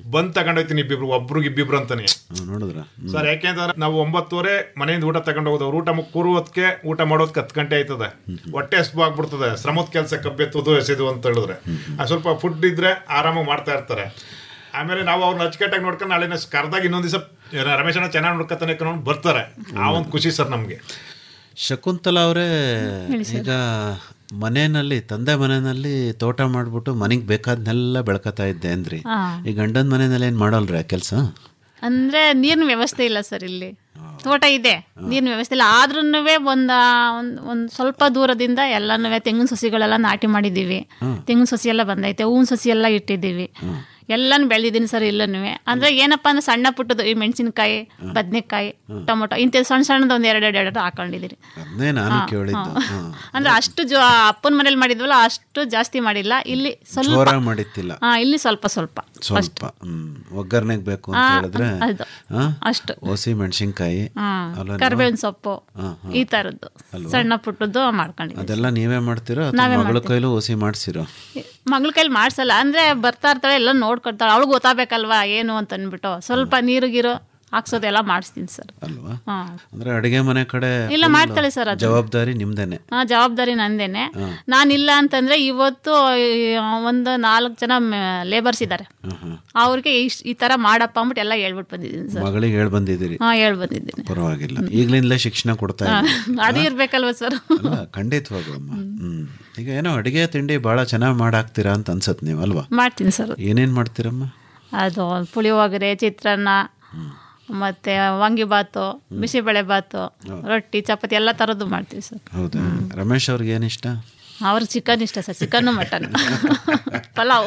ಬಂದ್ ತಗೊಂಡೋಗ್ತೀನಿ ಇಬ್ಬಿಬ್ರು ಒಬ್ರಿಗೆ ಇಬ್ಬಿಬ್ರು ಅಂತಾನೆ ನೋಡಿದ್ರ ಸರ್ ಯಾಕೆಂತಂದ್ರೆ ನಾವು ಒಂಬತ್ತುವರೆ ಮನೆಯಿಂದ ಊಟ ತಗೊಂಡು ಹೋಗೋದು ಅವ್ರು ಊಟ ಮುಗ್- ಕೂರುವತ್ಗೆ ಊಟ ಮಾಡೋದಕ್ಕೆ ಹತ್ತು ಗಂಟೆ ಆಯ್ತದೆ ಹೊಟ್ಟೆ ಹಸ್ಬು ಆಗ್ಬಿಡ್ತದೆ ಶ್ರಮದ ಕೆಲಸ ಕಬ್ಬೆತ್ತೋದು ಎಸೆದು ಅಂತ ಹೇಳಿದ್ರೆ ಆ ಸ್ವಲ್ಪ ಫುಡ್ ಇದ್ರೆ ಆರಾಮಾಗಿ ಮಾಡ್ತಾ ಇರ್ತಾರೆ ಆಮೇಲೆ ನಾವು ಅವ್ರನ್ನ ಅಚ್ಚುಕಟ್ಟಾಗಿ ನೋಡ್ಕೊಂಡು ನಾಳೆ ಕರೆದಾಗ ಇನ್ನೊಂದ್ ದಿವಸ ರಮೇಶಣ್ಣ ಚೆನ್ನಾಗಿ ನೋಡ್ಕೊತಾನೆ ಕಣೋ ಬರ್ತಾರೆ ಆ ಒಂದು ಖುಷಿ ಸರ್ ನಮ್ಗೆ ಶಕುಂತಲಾ ಅವರೇ ಈಗ ಮನೆಯಲ್ಲಿ ತಂದೆ ಮನೆಯಲ್ಲಿ ತೋಟ ಮಾಡ್ಬಿಟ್ಟು ಮನೆಗೆ ಬೇಕಾದ್ನೆಲ್ಲ ಬೆಳ್ಕತಾ ಇದ್ದೆ ಅಂದ್ರಿ ಹಾ. ಈ ಗಂಡನ ಮನೆಯಲ್ಲಿ ಏನು ಮಾಡಲ್ರಿ ಆ ಕೆಲಸ ಅಂದ್ರೆ ನೀರಿನ ವ್ಯವಸ್ಥೆ ಇಲ್ಲ ಸರ್ ಇಲ್ಲಿ ತೋಟ ಇದೆ ನೀರಿನ ವ್ಯವಸ್ಥೆ ಇಲ್ಲ ಆದ್ರೂ ಒಂದ ಒಂದ್ ಒಂದ್ ಸ್ವಲ್ಪ ದೂರದಿಂದ ಎಲ್ಲಾನು ತೆಂಗಿನ ಸಸಿಗಳೆಲ್ಲ ನಾಟಿ ಮಾಡಿದೀವಿ ತೆಂಗಿನ ಸಸಿ ಎಲ್ಲ ಬಂದೈತೆ ಹೂವಿನ ಸಸಿ ಎಲ್ಲ ಇಟ್ಟಿದ್ದೀವಿ ಎಲ್ಲಾನು ಬೆಳೆದಿದ್ದೀನಿ ಸರ್ ಇಲ್ಲೂ ಅಂದ್ರೆ ಏನಪ್ಪಾ ಅಂದ್ರೆ ಸಣ್ಣ ಪುಟ್ಟದು ಈ ಮೆಣಸಿನಕಾಯಿ ಬದ್ನೆಕಾಯಿ ಟೊಮೊಟೊ ಇಂಥ ಸಣ್ಣ ಸಣ್ಣದ ಒಂದ್ ಎರಡು ಎರಡು ಎರಡು ಹಾಕೊಂಡಿದ್ದೀರಿ ಅದನ್ನೇ ನಾನು ಕೇಳಿದ್ದು ಹಾ. ಅಂದ್ರೆ ಅಷ್ಟು ಜೋ ಅಪ್ಪನ ಮನೇಲಿ ಮಾಡಿದ್ವಲ್ಲ ಅಷ್ಟು ಜಾಸ್ತಿ ಮಾಡಿಲ್ಲ ಇಲ್ಲಿ ಸ್ವಲ್ಪ ಜೋರಾಗಿ ಮಾಡಿತ್ತಿಲ್ಲ ಹಾ ಇಲ್ಲಿ ಸ್ವಲ್ಪ ಸ್ವಲ್ಪ ಸ್ವಲ್ಪ ಹ್ಮ್ ಒಗ್ಗರಣೆಗೆ ಬೇಕು ಅಂತ ಹಾ, ಹೇಳಿದ್ರೆ ಅದು. ಹಾ? ಅಷ್ಟು. ಒಸಿ ಮೆಣಸಿನ್ಕಾಯಿ ಹ್ಮ್ ಕರ್ಬೇವಿನ ಸೊಪ್ಪು ಹಾ, ಹಾ. ಈ ತರದ್ದು ಅಲ್ವಾ? ಸಣ್ಣ ಪುಟ್ಟದ್ದು ಮಾಡ್ಕೊಂಡಿದ್ದೀವಿ ಅದೆಲ್ಲ ನೀವೇ ಮಾಡ್ತೀರೋ ಅಥವಾ ನಾವೇ ಮಗಳ ಮಾಡ್ತೀವಿ. ಕೈಲೂ ಒಸಿ ಮಾಡ್ಸಿರೋ ಮಗಳ ಕೈಲಿ ಮಾಡ್ಸಲ್ಲ ಅಂದ್ರೆ ಬರ್ತಾ ಇರ್ತಾಳೆ ಎಲ್ಲ ನೋಡ್ಕೊಳ್ತಾಳೆ ಅವಳಿಗೆ ಗೊತ್ತಾಗಬೇಕಲ್ವಾ ಏನು ಅಂತ ಅಂದ್ಬಿಟ್ಟು ಸ್ವಲ್ಪ ನೀರು ಗೀರು ಹಾಕ್ಸೋದೆಲ್ಲ ಮಾಡಿಸ್ತೀನಿ ಸರ್ ಅಲ್ವಾ ಹಾ ಅಂದ್ರೆ ಅಡಿಗೆ ಮನೆ ಕಡೆ ಇಲ್ಲ, full ಮಾಡ್ತಾಳೆ sir ಅದು. ಜವಾಬ್ದಾರಿ ನಿಮ್ದೇನೆ ಹಾ ಜವಾಬ್ದಾರಿ ನಂದೇನೆ ಹಾ. ನಾನಿಲ್ಲ ಅಂತಂದ್ರೆ ಇವತ್ತು ಈ ಒಂದು ನಾಲ್ಕು ಜನ ಲೇಬರ್ಸ್ ಇದ್ದಾರೆ ಹಾ, ಹಾ. ಅವ್ರಿಗೆ ಇಶ್ ಈ ತರ ಮಾಡಪ್ಪ ಅಂದ್ಬಿಟ್ಟು ಎಲ್ಲ ಹೇಳ್ಬಿಟ್ಟು ಬಂದಿದ್ದೀನಿ ಸರ್ ಮಗಳಿಗೆ ಹೇಳ್ ಬಂದಿದ್ದೀರಿ ಹಾ ಹೇಳ್ ಬಂದಿದ್ದೀನಿ ಪರವಾಗಿಲ್ಲ ಈಗಲಿಂದಲೇ ಶಿಕ್ಷಣ ಕೊಡ್ತಾ ಹಾ, ಇದ್ದೀರಿ. ಅದು ಇರ್ಬೇಕಲ್ವ ಸರ್ ಅಲ್ಲ ಖಂಡಿತವಾಗ್ಲೂ ಅಮ್ಮ ಹ್ಮ್ ಈಗ ಏನೋ ಅಡಿಗೆ ತಿಂಡಿ ಬಹಳ ಚೆನ್ನಾಗಿ ಮಾಡಾಕ್ತೀರಾ ಅಂತ ಅನ್ಸತ್ ನೀವು ಅಲ್ವಾ ಮಾಡ್ತೀನಿ ಸರ್ ಏನೇನ್ ಮಾಡ್ತೀರಮ್ಮ ಅದು ಪುಳಿಯೋಗರೆ ಚಿತ್ರಾನ್ನ ಮತ್ತೆ ವಾಂಗಿಬಾತು ಬಿಸಿಬೇಳೆ ಬಾತು ರೊಟ್ಟಿ ಚಪಾತಿ ಎಲ್ಲ ಥರದ್ದು ಮಾಡ್ತೀವಿ ಸರ್ ಹೌದಾ ರಮೇಶ್ ಅವ್ರಿಗೆ ಏನಿಷ್ಟ ಅವ್ರಿಗೆ ಚಿಕನ್ ಇಷ್ಟ ಸರ್ ಚಿಕನ್ನು ಮಟನ್ ಪಲಾವ್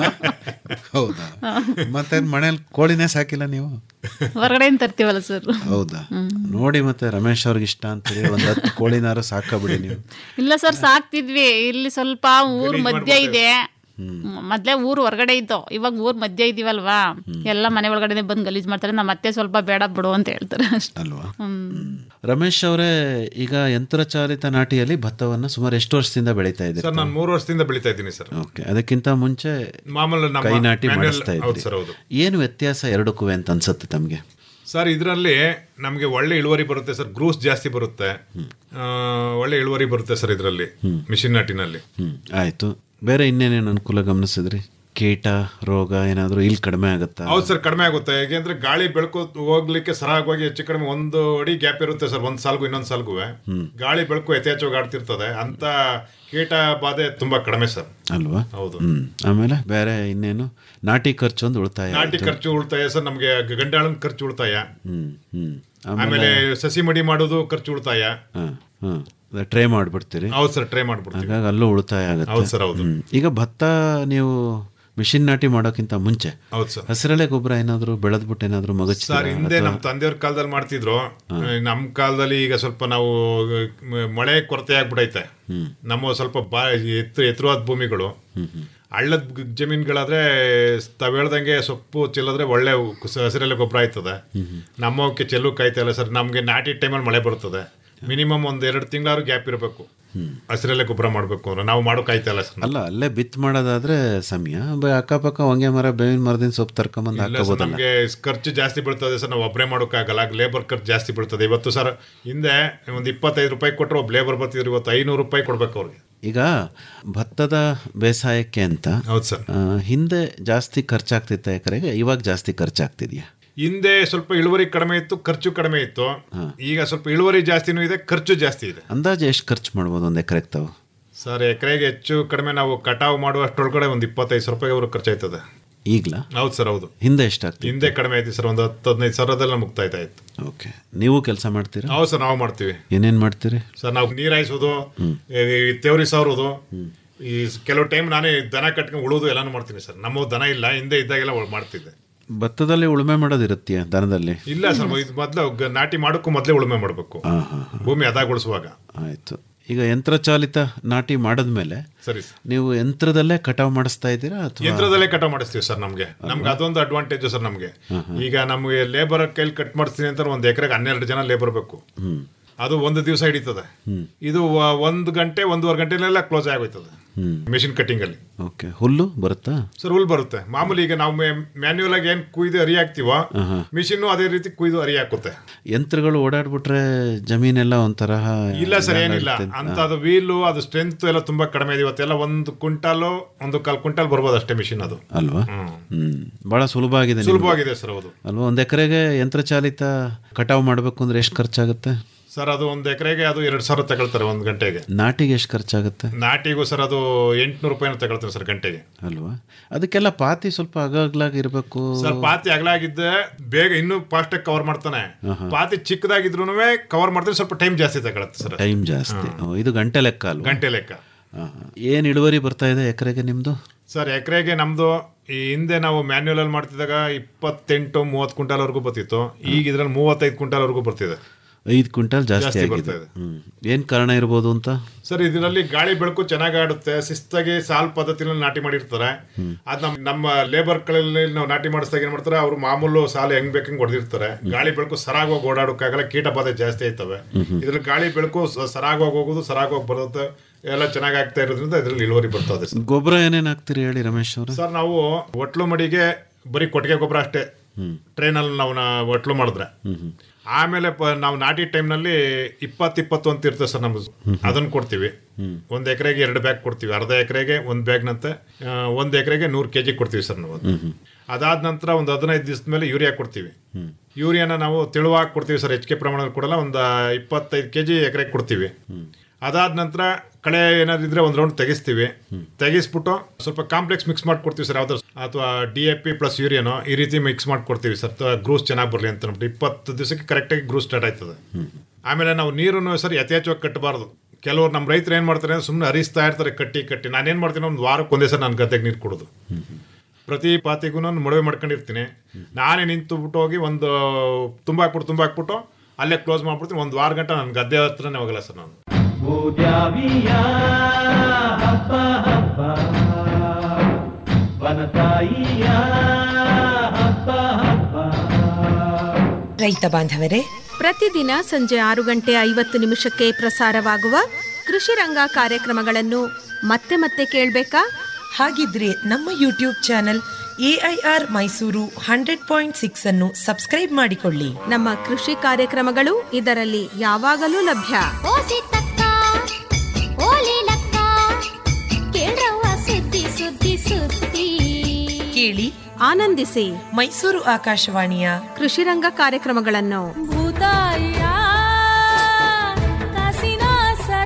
ಹೌದಾ ಮತ್ತೆ ಮನೇಲಿ ಕೋಳಿನೇ ಸಾಕಿಲ್ಲ ನೀವು ಹೊರಗಡೆಯಿಂದ ತರ್ತೀವಲ್ಲ ಸರ್ ಹೌದಾ ನೋಡಿ ಮತ್ತೆ ರಮೇಶ್ ಅವ್ರಿಗೆ ಇಷ್ಟ ಅಂತೇಳಿ ಒಂದ್ ಹತ್ತು ಕೋಳಿನಾರು ಸಾಕಬಿಡಿ ನೀವು ಇಲ್ಲ ಸರ್ ಸಾಕ್ತಿದ್ವಿ ಇಲ್ಲಿ ಸ್ವಲ್ಪ ಊರ್ ಮಧ್ಯ ಇದೆ ಮೊದ್ಲೇ ಊರ್ ಹೊರಗಡೆ ಇದ್ದು ಇವಾಗ ಊರ್ ಮಧ್ಯ ಇದೀವಲ್ವಾ ಎಲ್ಲ ಮನೆ ಒಳಗಡೆ ಬಂದು ಗಲೀಜ್ ಮಾಡ್ತಾರೆ ನಮ್ಮ ಮತ್ತೆ ಸ್ವಲ್ಪ ಬೇಡ ಬಿಡು ಅಂತ ಹೇಳ್ತಾರೆ ಅಷ್ಟೇ ಅಲ್ವಾ ಹ್ಮ್ ರಮೇಶ್ ಅವರೇ ಈಗ ಯಂತ್ರಚಾಲಿತ ನಾಟಿಯಲ್ಲಿ ಭತ್ತವನ್ನ ಸುಮಾರು ಎಷ್ಟು ವರ್ಷದಿಂದ ಬೆಳೀತಾ ಇದ್ದೀರಿ ಸರ್ ನಾನು ಮೂರು ವರ್ಷದಿಂದ ಬೆಳಿತಾ ಇದ್ದೀನಿ ಸರ್ ಓಕೆ ಅದಕ್ಕಿಂತ ಮುಂಚೆ ಮಾಮೂಲು ನಮ್ಮ ಕೈ ನಾಟಿ manual- ಮಾಡಿಸ್ತಾ ಹೌದು ಸರ್, ಇದ್ರಿ ಹೌದು. ಏನು ವ್ಯತ್ಯಾಸ ಎರಡಕ್ಕೂ ಅಂತ ಅನ್ಸುತ್ತೆ ತಮಗೆ ಸರ್ ಇದರಲ್ಲಿ ನಮಗೆ ಒಳ್ಳೆ ಇಳುವರಿ ಬರುತ್ತೆ ಸರ್ ಗ್ರೂಸ್ ಜಾಸ್ತಿ ಬರುತ್ತೆ ಆ, ಒಳ್ಳೆ ಇಳುವರಿ ಬರುತ್ತೆ ಸರ್ ಇದರಲ್ಲಿ ಮಿಷಿನ್ ನಾಟಿನಲ್ಲಿ ಹ್ಮ್ ಆಯ್ತು ಬೇರೆ ಇನ್ನೇನೇನು ಅನುಕೂಲ ಗಮನಿಸಿದ್ರಿ ಕೀಟ ರೋಗ ಏನಾದರೂ ಇಲ್ಲಿ ಕಡಿಮೆ ಆಗುತ್ತಾ ಹೌದು ಸರ್ ಕಡಿಮೆ ಆಗುತ್ತೆ ಯಾಕೆಂದ್ರೆ ಗಾಳಿ ಬೆಳಕು ಹೋಗ್ಲಿಕ್ಕೆ ಸರಾಗವಾಗಿ ಹೆಚ್ಚು ಕಡಿಮೆ ಒಂದು ಅಡಿ ಗ್ಯಾಪ್ ಇರುತ್ತೆ ಸರ್ ಒಂದ್ ಸಾಲ್ಗೂ ಇನ್ನೊಂದ್ ಸಾಲ್ಗೂ ಗಾಳಿ ಬೆಳಕು ಯಥೇಚ್ಛವಾಗಿ ಆಡ್ತಿರ್ತದೆ ಅಂತ ಕೀಟ ಬಾಧೆ ತುಂಬಾ ಕಡಿಮೆ ಸರ್ ಅಲ್ವಾ ಹೌದು. ಹ್ಮ್ ಆಮೇಲೆ ಬೇರೆ ಇನ್ನೇನು ನಾಟಿ ಖರ್ಚು ಒಂದು ಉಳಿತಾಯ ನಾಟಿ ಆಯ್ತು. ಖರ್ಚು ಉಳಿತಾಯ ಸರ್ ನಮಗೆ ಗಂಡಾಳನ್ ಖರ್ಚು ಉಳಿತಾಯ ಹ್ಮ್ ಹ್ಮ್ ಆಮೇಲೆ ಸಸಿ ಮಡಿ ಮಾಡೋದು ಖರ್ಚು ಉಳಿತಾಯ ಹಾ ಹಾ ಟ್ರೈ ಮಾಡ್ಬಿಡ್ತೀರಿ ಹೌದು ಸರ್ ಟ್ರೈ ಮಾಡ್ಬಿಡ್ತೀವಿ ಹಾಗಾಗಿ ಅಲ್ಲೂ ಉಳಿತಾಯ ಆಗುತ್ತೆ ಹೌದು ಸರ್, ಹೌದು. ಹ್ಮ್. ಈಗ ಭತ್ತ ನೀವು ಮಿಷಿನ್ ನಾಟಿ ಮಾಡೋಕ್ಕಿಂತ ಮುಂಚೆ ಹೌದು ಸರ್ ಹಸಿರೆಲೆ ಗೊಬ್ಬರ ಏನಾದ್ರು ಬೆಳೆದ್ಬಿಟ್ಟು ಏನಾದ್ರು ಮಗಚ್ ಸರ್ ಹಿಂದೆ ನಮ್ಮ ತಂದೆಯವ್ರ ಕಾಲದಲ್ಲಿ ಮಾಡ್ತಿದ್ರು ನಮ್ಮ ಕಾಲದಲ್ಲಿ ಈಗ ಸ್ವಲ್ಪ ನಾವು ಮ- ಮಳೆ ಕೊರತೆ ಆಗ್ಬಿಡೈತೆ ನಮ್ಮ ಸ್ವಲ್ಪ ಬಾ ಎತ್ತರ ಎತ್ತರವಾದ ಭೂಮಿಗಳು ಹಳ್ಳದ ಗ್- ಜಮೀನುಗಳಾದ್ರೆ ತಾವ್ ಹೇಳ್ದಂಗೆ ಸೊಪ್ಪು ಚೆಲ್ಲಿದ್ರೆ ಒಳ್ಳೆ ಕುಸ- ಹಸಿರೆಲೆ ಗೊಬ್ಬರ ಆಯ್ತದೆ ನಮ್ಮವಕ್ಕೆ ಚೆಲ್ಲು ಕಾಯ್ತಾ ಇಲ್ಲ ಸರ್ ನಮಗೆ ನಾಟಿ ಟೈಮಲ್ಲಿ ಮಳೆ ಬರ್ತದೆ ಮಿನಿಮಮ್ ಒಂದ್ ಎರಡು ತಿಂಗಳಾದ್ರು ಗ್ಯಾಪ್ ಇರಬೇಕು ಹಸಿರೆಲೆ ಗೊಬ್ಬರ ಮಾಡಬೇಕು ಅಂದ್ರೆ ನಾವು ಮಾಡೋ ಕಾಯ್ತಾ ಇಲ್ಲ ಸರ್ ಅಲ್ಲ ಅಲ್ಲೇ ಬಿತ್ ಮಾಡೋದಾದ್ರೆ ಸಮಯ ಬ- ಅಕ್ಕಪಕ್ಕ ಹೊಂಗೆ ಮರ ಬೇವಿನ ಮರದಿಂದ ಸೊಪ್ಪು ತರ್ಕೊಂಬಂದು ಇಲ್ಲ ಸರ್ ಹಾಕೋಬೋದಲ್ಲ ನಮಗೆ ಖರ್ಚು ಜಾಸ್ತಿ ಬೀಳ್ತದೆ ಸರ್ ನಾವು ಒಬ್ಬರೇ ಮಾಡೋಕ್ಕಾಗಲ್ಲ ಲೇಬರ್ ಖರ್ಚು ಜಾಸ್ತಿ ಬೀಳ್ತದೆ ಇವತ್ತು ಸರ್ ಹಿಂದೆ ಒಂದು ಇಪ್ಪತ್ತೈದು ರೂಪಾಯಿ ಕೊಟ್ಟರೆ ಒಬ್ಬ ಲೇಬರ್ ಬರ್ತಿದ್ರು ಇವತ್ತು ಐನೂರು ರೂಪಾಯಿ ಕೊಡ್ಬೇಕು ಅವ್ರಿಗೆ ಈಗ ಭತ್ತದ ಬೇಸಾಯಕ್ಕೆ ಅಂತ ಹೌದು ಸರ್ ಆ, ಹಿಂದೆ ಜಾಸ್ತಿ ಖರ್ಚಾಗ್ತಿತ್ತ ಎಕರೆಗೆ ಇವಾಗ ಜಾಸ್ತಿ ಖರ್ಚಾಗ್ತಿದ್ಯಾ ಹಿಂದೆ ಸ್ವಲ್ಪ ಇಳುವರಿ ಕಡಿಮೆ ಇತ್ತು ಖರ್ಚು ಕಡಿಮೆ ಇತ್ತು ಈಗ ಸ್ವಲ್ಪ ಇಳುವರಿ ಜಾಸ್ತಿನೂ ಇದೆ ಖರ್ಚು ಜಾಸ್ತಿ ಇದೆ ಅಂದಾಜು ಎಷ್ಟು ಖರ್ಚು ಮಾಡ್ಬೋದು ಒಂದು ಎಕರೆಗೆ ತಾವು ಸರ್ ಎಕರೆಗೆ ಹೆಚ್ಚು ಕಡಿಮೆ ನಾವು ಕಟಾವು ಮಾಡುವಷ್ಟರೊಳಗಡೆ ಒಂದು ಇಪ್ಪತ್ತೈದು ಸಾವಿರ ರೂಪಾಯಿ ಅವರು ಖರ್ಚಾಯ್ತದೆ ಈಗ್ಲಾ ಹೌದು ಸರ್ ಹೌದು ಹಿಂದೆ ಎಷ್ಟಾಗ್ತಿದೆ ಹಿಂದೆ ಕಡಿಮೆ ಆಯ್ತು ಸರ್ ಒಂದು ಹತ್ತು ಹದಿನೈದು ಸಾವಿರದಲ್ಲಿ ಮುಕ್ತಾ ಇತ್ತು ಓಕೆ ನೀವು ಕೆಲಸ ಮಾಡ್ತೀರಾ ಹೌದು ಸರ್ ನಾವು ಮಾಡ್ತೀವಿ ಏನೇನ್ ಮಾಡ್ತೀರಿ ಸರ್ ನಾವು ನೀರು ಹಾಯಿಸೋದು ತೇವರಿ ಸಾರೋದು ಈ ಕೆಲವು ಟೈಮ್ ನಾನೇ ದನ ಕಟ್ಕೊಂಡು ಉಳೋದು ಎಲ್ಲಾನು ಮಾಡ್ತೀನಿ ಸರ್ ನಮ್ಮ ದನ ಇಲ್ಲ ಹಿಂದೆ ಇದ್ದಾಗೆಲ್ಲ ಒಳ್ ಮಾಡ್ತಿದ್ದೆ ಭತ್ತದಲ್ಲಿ ಉಳುಮೆ ಮಾಡೋದಿರುತ್ತೀಯ ದನದಲ್ಲಿ ಇಲ್ಲ ಸರ್ ಇದು ಮೊದಲು ನಾಟಿ ಮಾಡೋಕ್ಕೂ ಮೊದಲೇ ಉಳುಮೆ ಮಾಡಬೇಕು ಭೂಮಿ ಅದಾಗೊಳಿಸುವಾಗ ಆಯ್ತು ಈಗ ಯಂತ್ರಚಾಲಿತ ನಾಟಿ ಮಾಡಿದ್ಮೇಲೆ ಸರಿ ಸರ್ ನೀವು ಯಂತ್ರದಲ್ಲೇ ಕಟಾವ್ ಮಾಡಿಸ್ತಾ ಇದ್ದೀರಾ ಅಥವಾ ಯಂತ್ರದಲ್ಲೇ ಕಟಾವ್ ಮಾಡಿಸ್ತೀವಿ ಸರ್ ನಮಗೆ ನಮ್ಗೆ ಅದೊಂದು ಅಡ್ವಾಂಟೇಜ್ ಸರ್ ನಮಗೆ ಈಗ ನಮಗೆ ಲೇಬರ್ ಕೈಲಿ ಕಟ್ ಮಾಡಿಸ್ತೀನಿ ಅಂತ ಒಂದು ಎಕರೆಗೆ ಹನ್ನೆರಡು ಜನ ಲೇಬರ್ ಬೇಕು ಅದು ಒಂದು ದಿವಸ ಹಿಡಿತದೆ ಇದು ವ- ಒಂದು ಗಂಟೆ ಒಂದೂವರೆ ಗಂಟೆಲೆಲ್ಲ ಕ್ಲೋಸ್ ಆಗೋಯ್ತದೆ ಹ್ಮ್ ಮೆಷಿನ್ ಕಟ್ಟಿಂಗ್ ಅಲ್ಲಿ ಓಕೆ ಹುಲ್ಲು ಬರುತ್ತಾ ಸರ್ ಹುಲ್ ಬರುತ್ತೆ ಮಾಮೂಲಿ ಈಗ ನಾವು ಮ್ಯಾನ್ಯುವಲ್ ಆಗಿ ಏನ್ ಕುಯ್ದು ಅರಿ ಹಾಕ್ತಿವೋ ಆಹಾ. ಮಿಷಿನ್ ಅದೇ ರೀತಿ ಕುಯ್ದು ಅರಿ ಹಾಕುತ್ತೆ ಯಂತ್ರಗಳು ಓಡಾಡ್ಬಿಟ್ರೆ ಜಮೀನೆಲ್ಲ ಒಂಥರ ಇಲ್ಲ ಸರ್ ಏನಿಲ್ಲ ಇರ್ತೈತೆ. ಅಂತ ಅದು ವೀಲು ಅದು ಸ್ಟ್ರೆಂತ್ ಎಲ್ಲ ತುಂಬಾ ಕಡಿಮೆ ಇದೆ ಇವತ್ತೆಲ್ಲ ಒಂದು ಕ್ವಿಂಟಾಲು ಒಂದು ಕಾಲ್ ಕ್ವಿಂಟಾಲ್ ಬರ್ಬೋದು ಅಷ್ಟೇ ಮಿಷಿನ್ ಅದು ಅಲ್ವಾ ಹ್ಮ್ ಬಹಳ ಸುಲಭ ಆಗಿದೆ ನಿಮ್ಗೆ. ಸುಲಭವಾಗಿದೆ ಸರ್ ಹೌದು ಅಲ್ವಾ ಒಂದ್ ಎಕರೆಗೆ ಯಂತ್ರಚಾಲಿತ ಕಟಾವು ಮಾಡಬೇಕು ಅಂದ್ರೆ ಎಷ್ಟು ಖರ್ಚಾಗುತ್ತೆ ಸರ್ ಅದು ಒಂದು ಎಕರೆಗೆ ಅದು ಎರಡು ಸಾವಿರ ತಗೊಳ್ತಾರೆ ಒಂದು ಗಂಟೆಗೆ ನಾಟಿಗೆ ಎಷ್ಟು ಖರ್ಚಾಗುತ್ತೆ ನಾಟಿಗೂ ಸರ್ ಅದು ಎಂಟ್ನೂರು ರೂಪಾಯಿನ ತಗೊಳ್ತಾರೆ ಸರ್ ಗಂಟೆಗೆ ಅಲ್ವಾ ಅದಕ್ಕೆಲ್ಲ ಪಾತಿ ಸ್ವಲ್ಪ ಅಗಗ್ಲಾಗಿ ಇರಬೇಕು ಸರ್ ಪಾತಿ ಅಗಲಾಗಿದ್ದೆ ಬೇಗ ಇನ್ನೂ ಫಾಸ್ಟ್ ಆಗಿ ಕವರ್ ಮಾಡ್ತಾನೆ ಆಹಾ. ಪಾತಿ ಚಿಕ್ಕದಾಗಿದ್ರು ಕವರ್ ಮಾಡಿದ್ರೆ ಸ್ವಲ್ಪ ಟೈಮ್ ಜಾಸ್ತಿ ತಗೊಳತ್ತೆ ಸರ್ ಟೈಮ್ ಜಾಸ್ತಿ ಓ, ಇದು ಗಂಟೆ ಲೆಕ್ಕ ಅಲ್ವಾ ಗಂಟೆ ಲೆಕ್ಕ ಆಹಾ. ಏನ್ ಇಳುವರಿ ಬರ್ತಾ ಇದೆ ಎಕರೆಗೆ ನಿಮ್ದು ಸರ್ ಎಕರೆಗೆ ನಮ್ದು ಈ ಹಿಂದೆ ನಾವು ಮ್ಯಾನ್ಯುವಲ್ ಅಲ್ಲಿ ಮಾಡ್ತಿದ್ದಾಗ ಇಪ್ಪತ್ತೆಂಟು ಮೂವತ್ತು ಕ್ವಿಂಟಾಲ್ವರೆಗೂ ಬರ್ತಿತ್ತು ಈಗ ಇದ್ರಲ್ಲಿ ಮೂವತ್ತೈದು ಕ್ವಿಂಟಾಲ್ವರೆಗೂ ಬರ್ತಿದೆ ಐದು ಕ್ವಿಂಟಲ್ ಜಾಸ್ತಿ ಜಾಸ್ತಿ ಆಗಿದೆ ಬರ್ತಾ ಇದೆ. ಹ್ಮ್ ಏನ್ ಕಾರಣ ಇರ್ಬೋದು ಅಂತ ಸರ್ ಇದರಲ್ಲಿ ಗಾಳಿ ಬೆಳಕು ಚೆನ್ನಾಗಿ ಆಡುತ್ತೆ ಶಿಸ್ತಾಗಿ ಸಾಲ್ ಪದ್ಧತಿನಲ್ಲಿ ನಾಟಿ ಮಾಡಿರ್ತಾರೆ ಅದ್ ನಮ್ ನಮ್ಮ ಲೇಬರ್ ಗಳಲ್ಲಿ ನಾವು ನಾಟಿ ಮಾಡಿಸಿದಾಗ ಏನ್ ಮಾಡ್ತಾರೆ ಅವ್ರು ಮಾಮೂಲು ಸಾಲು ಹೆಂಗ್ ಬೇಕಂಗ್ ಹೊಡೆದಿರ್ತಾರೆ ಗಾಳಿ ಬೆಳಕು ಸರಾಗೋಗಿ ಓಡಾಡೋಕ್ಕಾಗಲ್ಲ ಕೀಟ ಬಾಧೆ ಜಾಸ್ತಿ ಆಯ್ತವೆ ಇದ್ರಲ್ಲಿ ಗಾಳಿ ಬೆಳಕು ಸ- ಸರಾಗೋಗಿ ಹೋಗೋದು ಸರಾಗೋಗಿ ಬರುತ್ತೆ ಎಲ್ಲ ಚೆನ್ನಾಗಿ ಆಗ್ತಾ ಇರೋದ್ರಿಂದ ಇದ್ರಲ್ಲಿ ಇಳುವರಿ ಬರ್ತದೆ ಸರ್ ಗೊಬ್ಬರ ಏನೇನ್ ಹಾಕ್ತೀರಿ ಹೇಳಿ ರಮೇಶ್ ಅವ್ರ ಸರ್ ನಾವು ಒಟ್ಲು ಮಡಿಗೆ ಬರೀ ಕೊಟ್ಟಿಗೆ ಗೊಬ್ಬರ ಅಷ್ಟೇ ಟ್ರೈನಲ್ಲಿ ನಾವು ನಾ- ಒಟ್ಲು ಮಾಡಿದ್ರೆ ಆಮೇಲೆ ಪ- ನಾವು ನಾಟಿ ಟೈಮ್ನಲ್ಲಿ ಇಪ್ಪತ್ತು ಇಪ್ಪತ್ತು ಅಂತ ಇರ್ತದೆ ಸರ್ ನಮ್ದು ಅದನ್ನ ಕೊಡ್ತೀವಿ ಒಂದು ಎಕರೆಗೆ ಎರಡು ಬ್ಯಾಗ್ ಕೊಡ್ತೀವಿ ಅರ್ಧ ಎಕರೆಗೆ ಒಂದು ಬ್ಯಾಗ್ನಂತೆ ಒಂದು ಎಕರೆಗೆ ನೂರು ಕೆ ಜಿ ಕೊಡ್ತೀವಿ ಸರ್ ನಾವು ಅದು. ಅದಾದ ನಂತರ ಒಂದು ಹದಿನೈದು ದಿವಸದ ಮೇಲೆ ಯೂರಿಯಾ ಕೊಡ್ತೀವಿ ಯೂರಿಯಾನ ನಾವು ತೆಳುವಾಗಿ ಕೊಡ್ತೀವಿ ಸರ್ ಹೆಚ್ಚಿಗೆ ಪ್ರಮಾಣದಲ್ಲಿ ಕೊಡಲ್ಲ ಒಂದು ಇಪ್ಪತ್ತೈದು ಕೆ ಜಿ ಎಕರೆಗೆ ಕೊಡ್ತೀವಿ ಅದಾದ ನಂತರ ಕಳೆ ಏನಾದ್ರು ಇದ್ರೆ ಒಂದು ರೌಂಡ್ ತೆಗಿಸ್ತೀವಿ ತೆಗಿಸ್ಬಿಟ್ಟು ಸ್ವಲ್ಪ ಕಾಂಪ್ಲೆಕ್ಸ್ ಮಿಕ್ಸ್ ಮಾಡ್ಕೊಡ್ತೀವಿ ಸರ್ ಯಾವ್ದು ಅಥವಾ ಡಿ ಎ ಪಿ ಪ್ಲಸ್ ಯೂರಿಯಾನೋ ಈ ರೀತಿ ಮಿಕ್ಸ್ ಮಾಡ್ಕೊಡ್ತೀವಿ ಸರ್ ಗ್ರೂಸ್ ಚೆನ್ನಾಗಿ ಬರಲಿ ಅಂತ ಅಂದ್ಬಿಟ್ಟು ಇಪ್ಪತ್ತು ದಿವಸಕ್ಕೆ ಕರೆಕ್ಟಾಗಿ ಗ್ರೂಸ್ ಸ್ಟಾರ್ಟ್ ಆಯ್ತದೆ ಆಮೇಲೆ ನಾವು ನೀರನ್ನು ಸರ್ ಯಥೇಚ್ಛವಾಗಿ ಕಟ್ಟಬಾರ್ದು ಕೆಲವರು ನಮ್ಮ ರೈತರು ಏನು ಮಾಡ್ತಾರೆ ಸುಮ್ಮನೆ ಹರಿಸ್ತಾ ಇರ್ತಾರೆ ಕಟ್ಟಿ ಕಟ್ಟಿ ನಾನೇನು ಮಾಡ್ತೀನಿ ಒಂದು ವಾರಕ್ಕೆ ಒಂದೇ ಸರ್ ನನ್ನ ಗದ್ದೆಗೆ ನೀರು ಕೊಡೋದು ಪ್ರತಿ ಪಾತಿಗೂ ನಾನು ಮೊಡವೆ ಮಾಡ್ಕೊಂಡಿರ್ತೀನಿ ನಾನೇ ನಿಂತು ಬಿಟ್ಟು ಹೋಗಿ ಒಂದು ತುಂಬ ಹಾಕ್ಬಿಟ್ಟು ತುಂಬ ಹಾಕ್ಬಿಟ್ಟು ಅಲ್ಲೇ ಕ್ಲೋಸ್ ಮಾಡ್ಬಿಡ್ತೀನಿ ಒಂದು ವಾರ ಗಂಟೆ ನನ್ನ ಗದ್ದೆ ಹತ್ರನೇ ಹೋಗಲ್ಲ ಸರ್ ನಾನು ಭೂದ್ಯಾವಿಯ ಹಬ್ಬ ಹಬ್ಬ ವನತಾಯಿಯ ಹಬ್ಬ ಹಬ್ಬ ರೈತ ಬಾಂಧವರೇ ಪ್ರತಿದಿನ ಸಂಜೆ ಆರು ಗಂಟೆ ಐವತ್ತು ನಿಮಿಷಕ್ಕೆ ಪ್ರಸಾರವಾಗುವ ಕೃಷಿ ರಂಗ ಕಾರ್ಯಕ್ರಮಗಳನ್ನು ಮತ್ತೆ ಮತ್ತೆ ಕೇಳಬೇಕಾ ಹಾಗಿದ್ರೆ ನಮ್ಮ YouTube channel AIR Mysuru hundred point six ಅನ್ನು ಸಬ್ಸ್ಕ್ರೈಬ್ ಮಾಡಿಕೊಳ್ಳಿ ನಮ್ಮ ಕೃಷಿ ಕಾರ್ಯಕ್ರಮಗಳು ಇದರಲ್ಲಿ ಯಾವಾಗಲೂ ಲಭ್ಯ ಸುದ್ದಿ ಸುದ್ದಿ ಕೇಳಿ ಆನಂದಿಸಿ ಮೈಸೂರು ಆಕಾಶವಾಣಿಯ ಕೃಷಿ ರಂಗ ಕಾರ್ಯಕ್ರಮಗಳನ್ನು ಭೂತಾಯ ಕಾಸಿನ ಸರ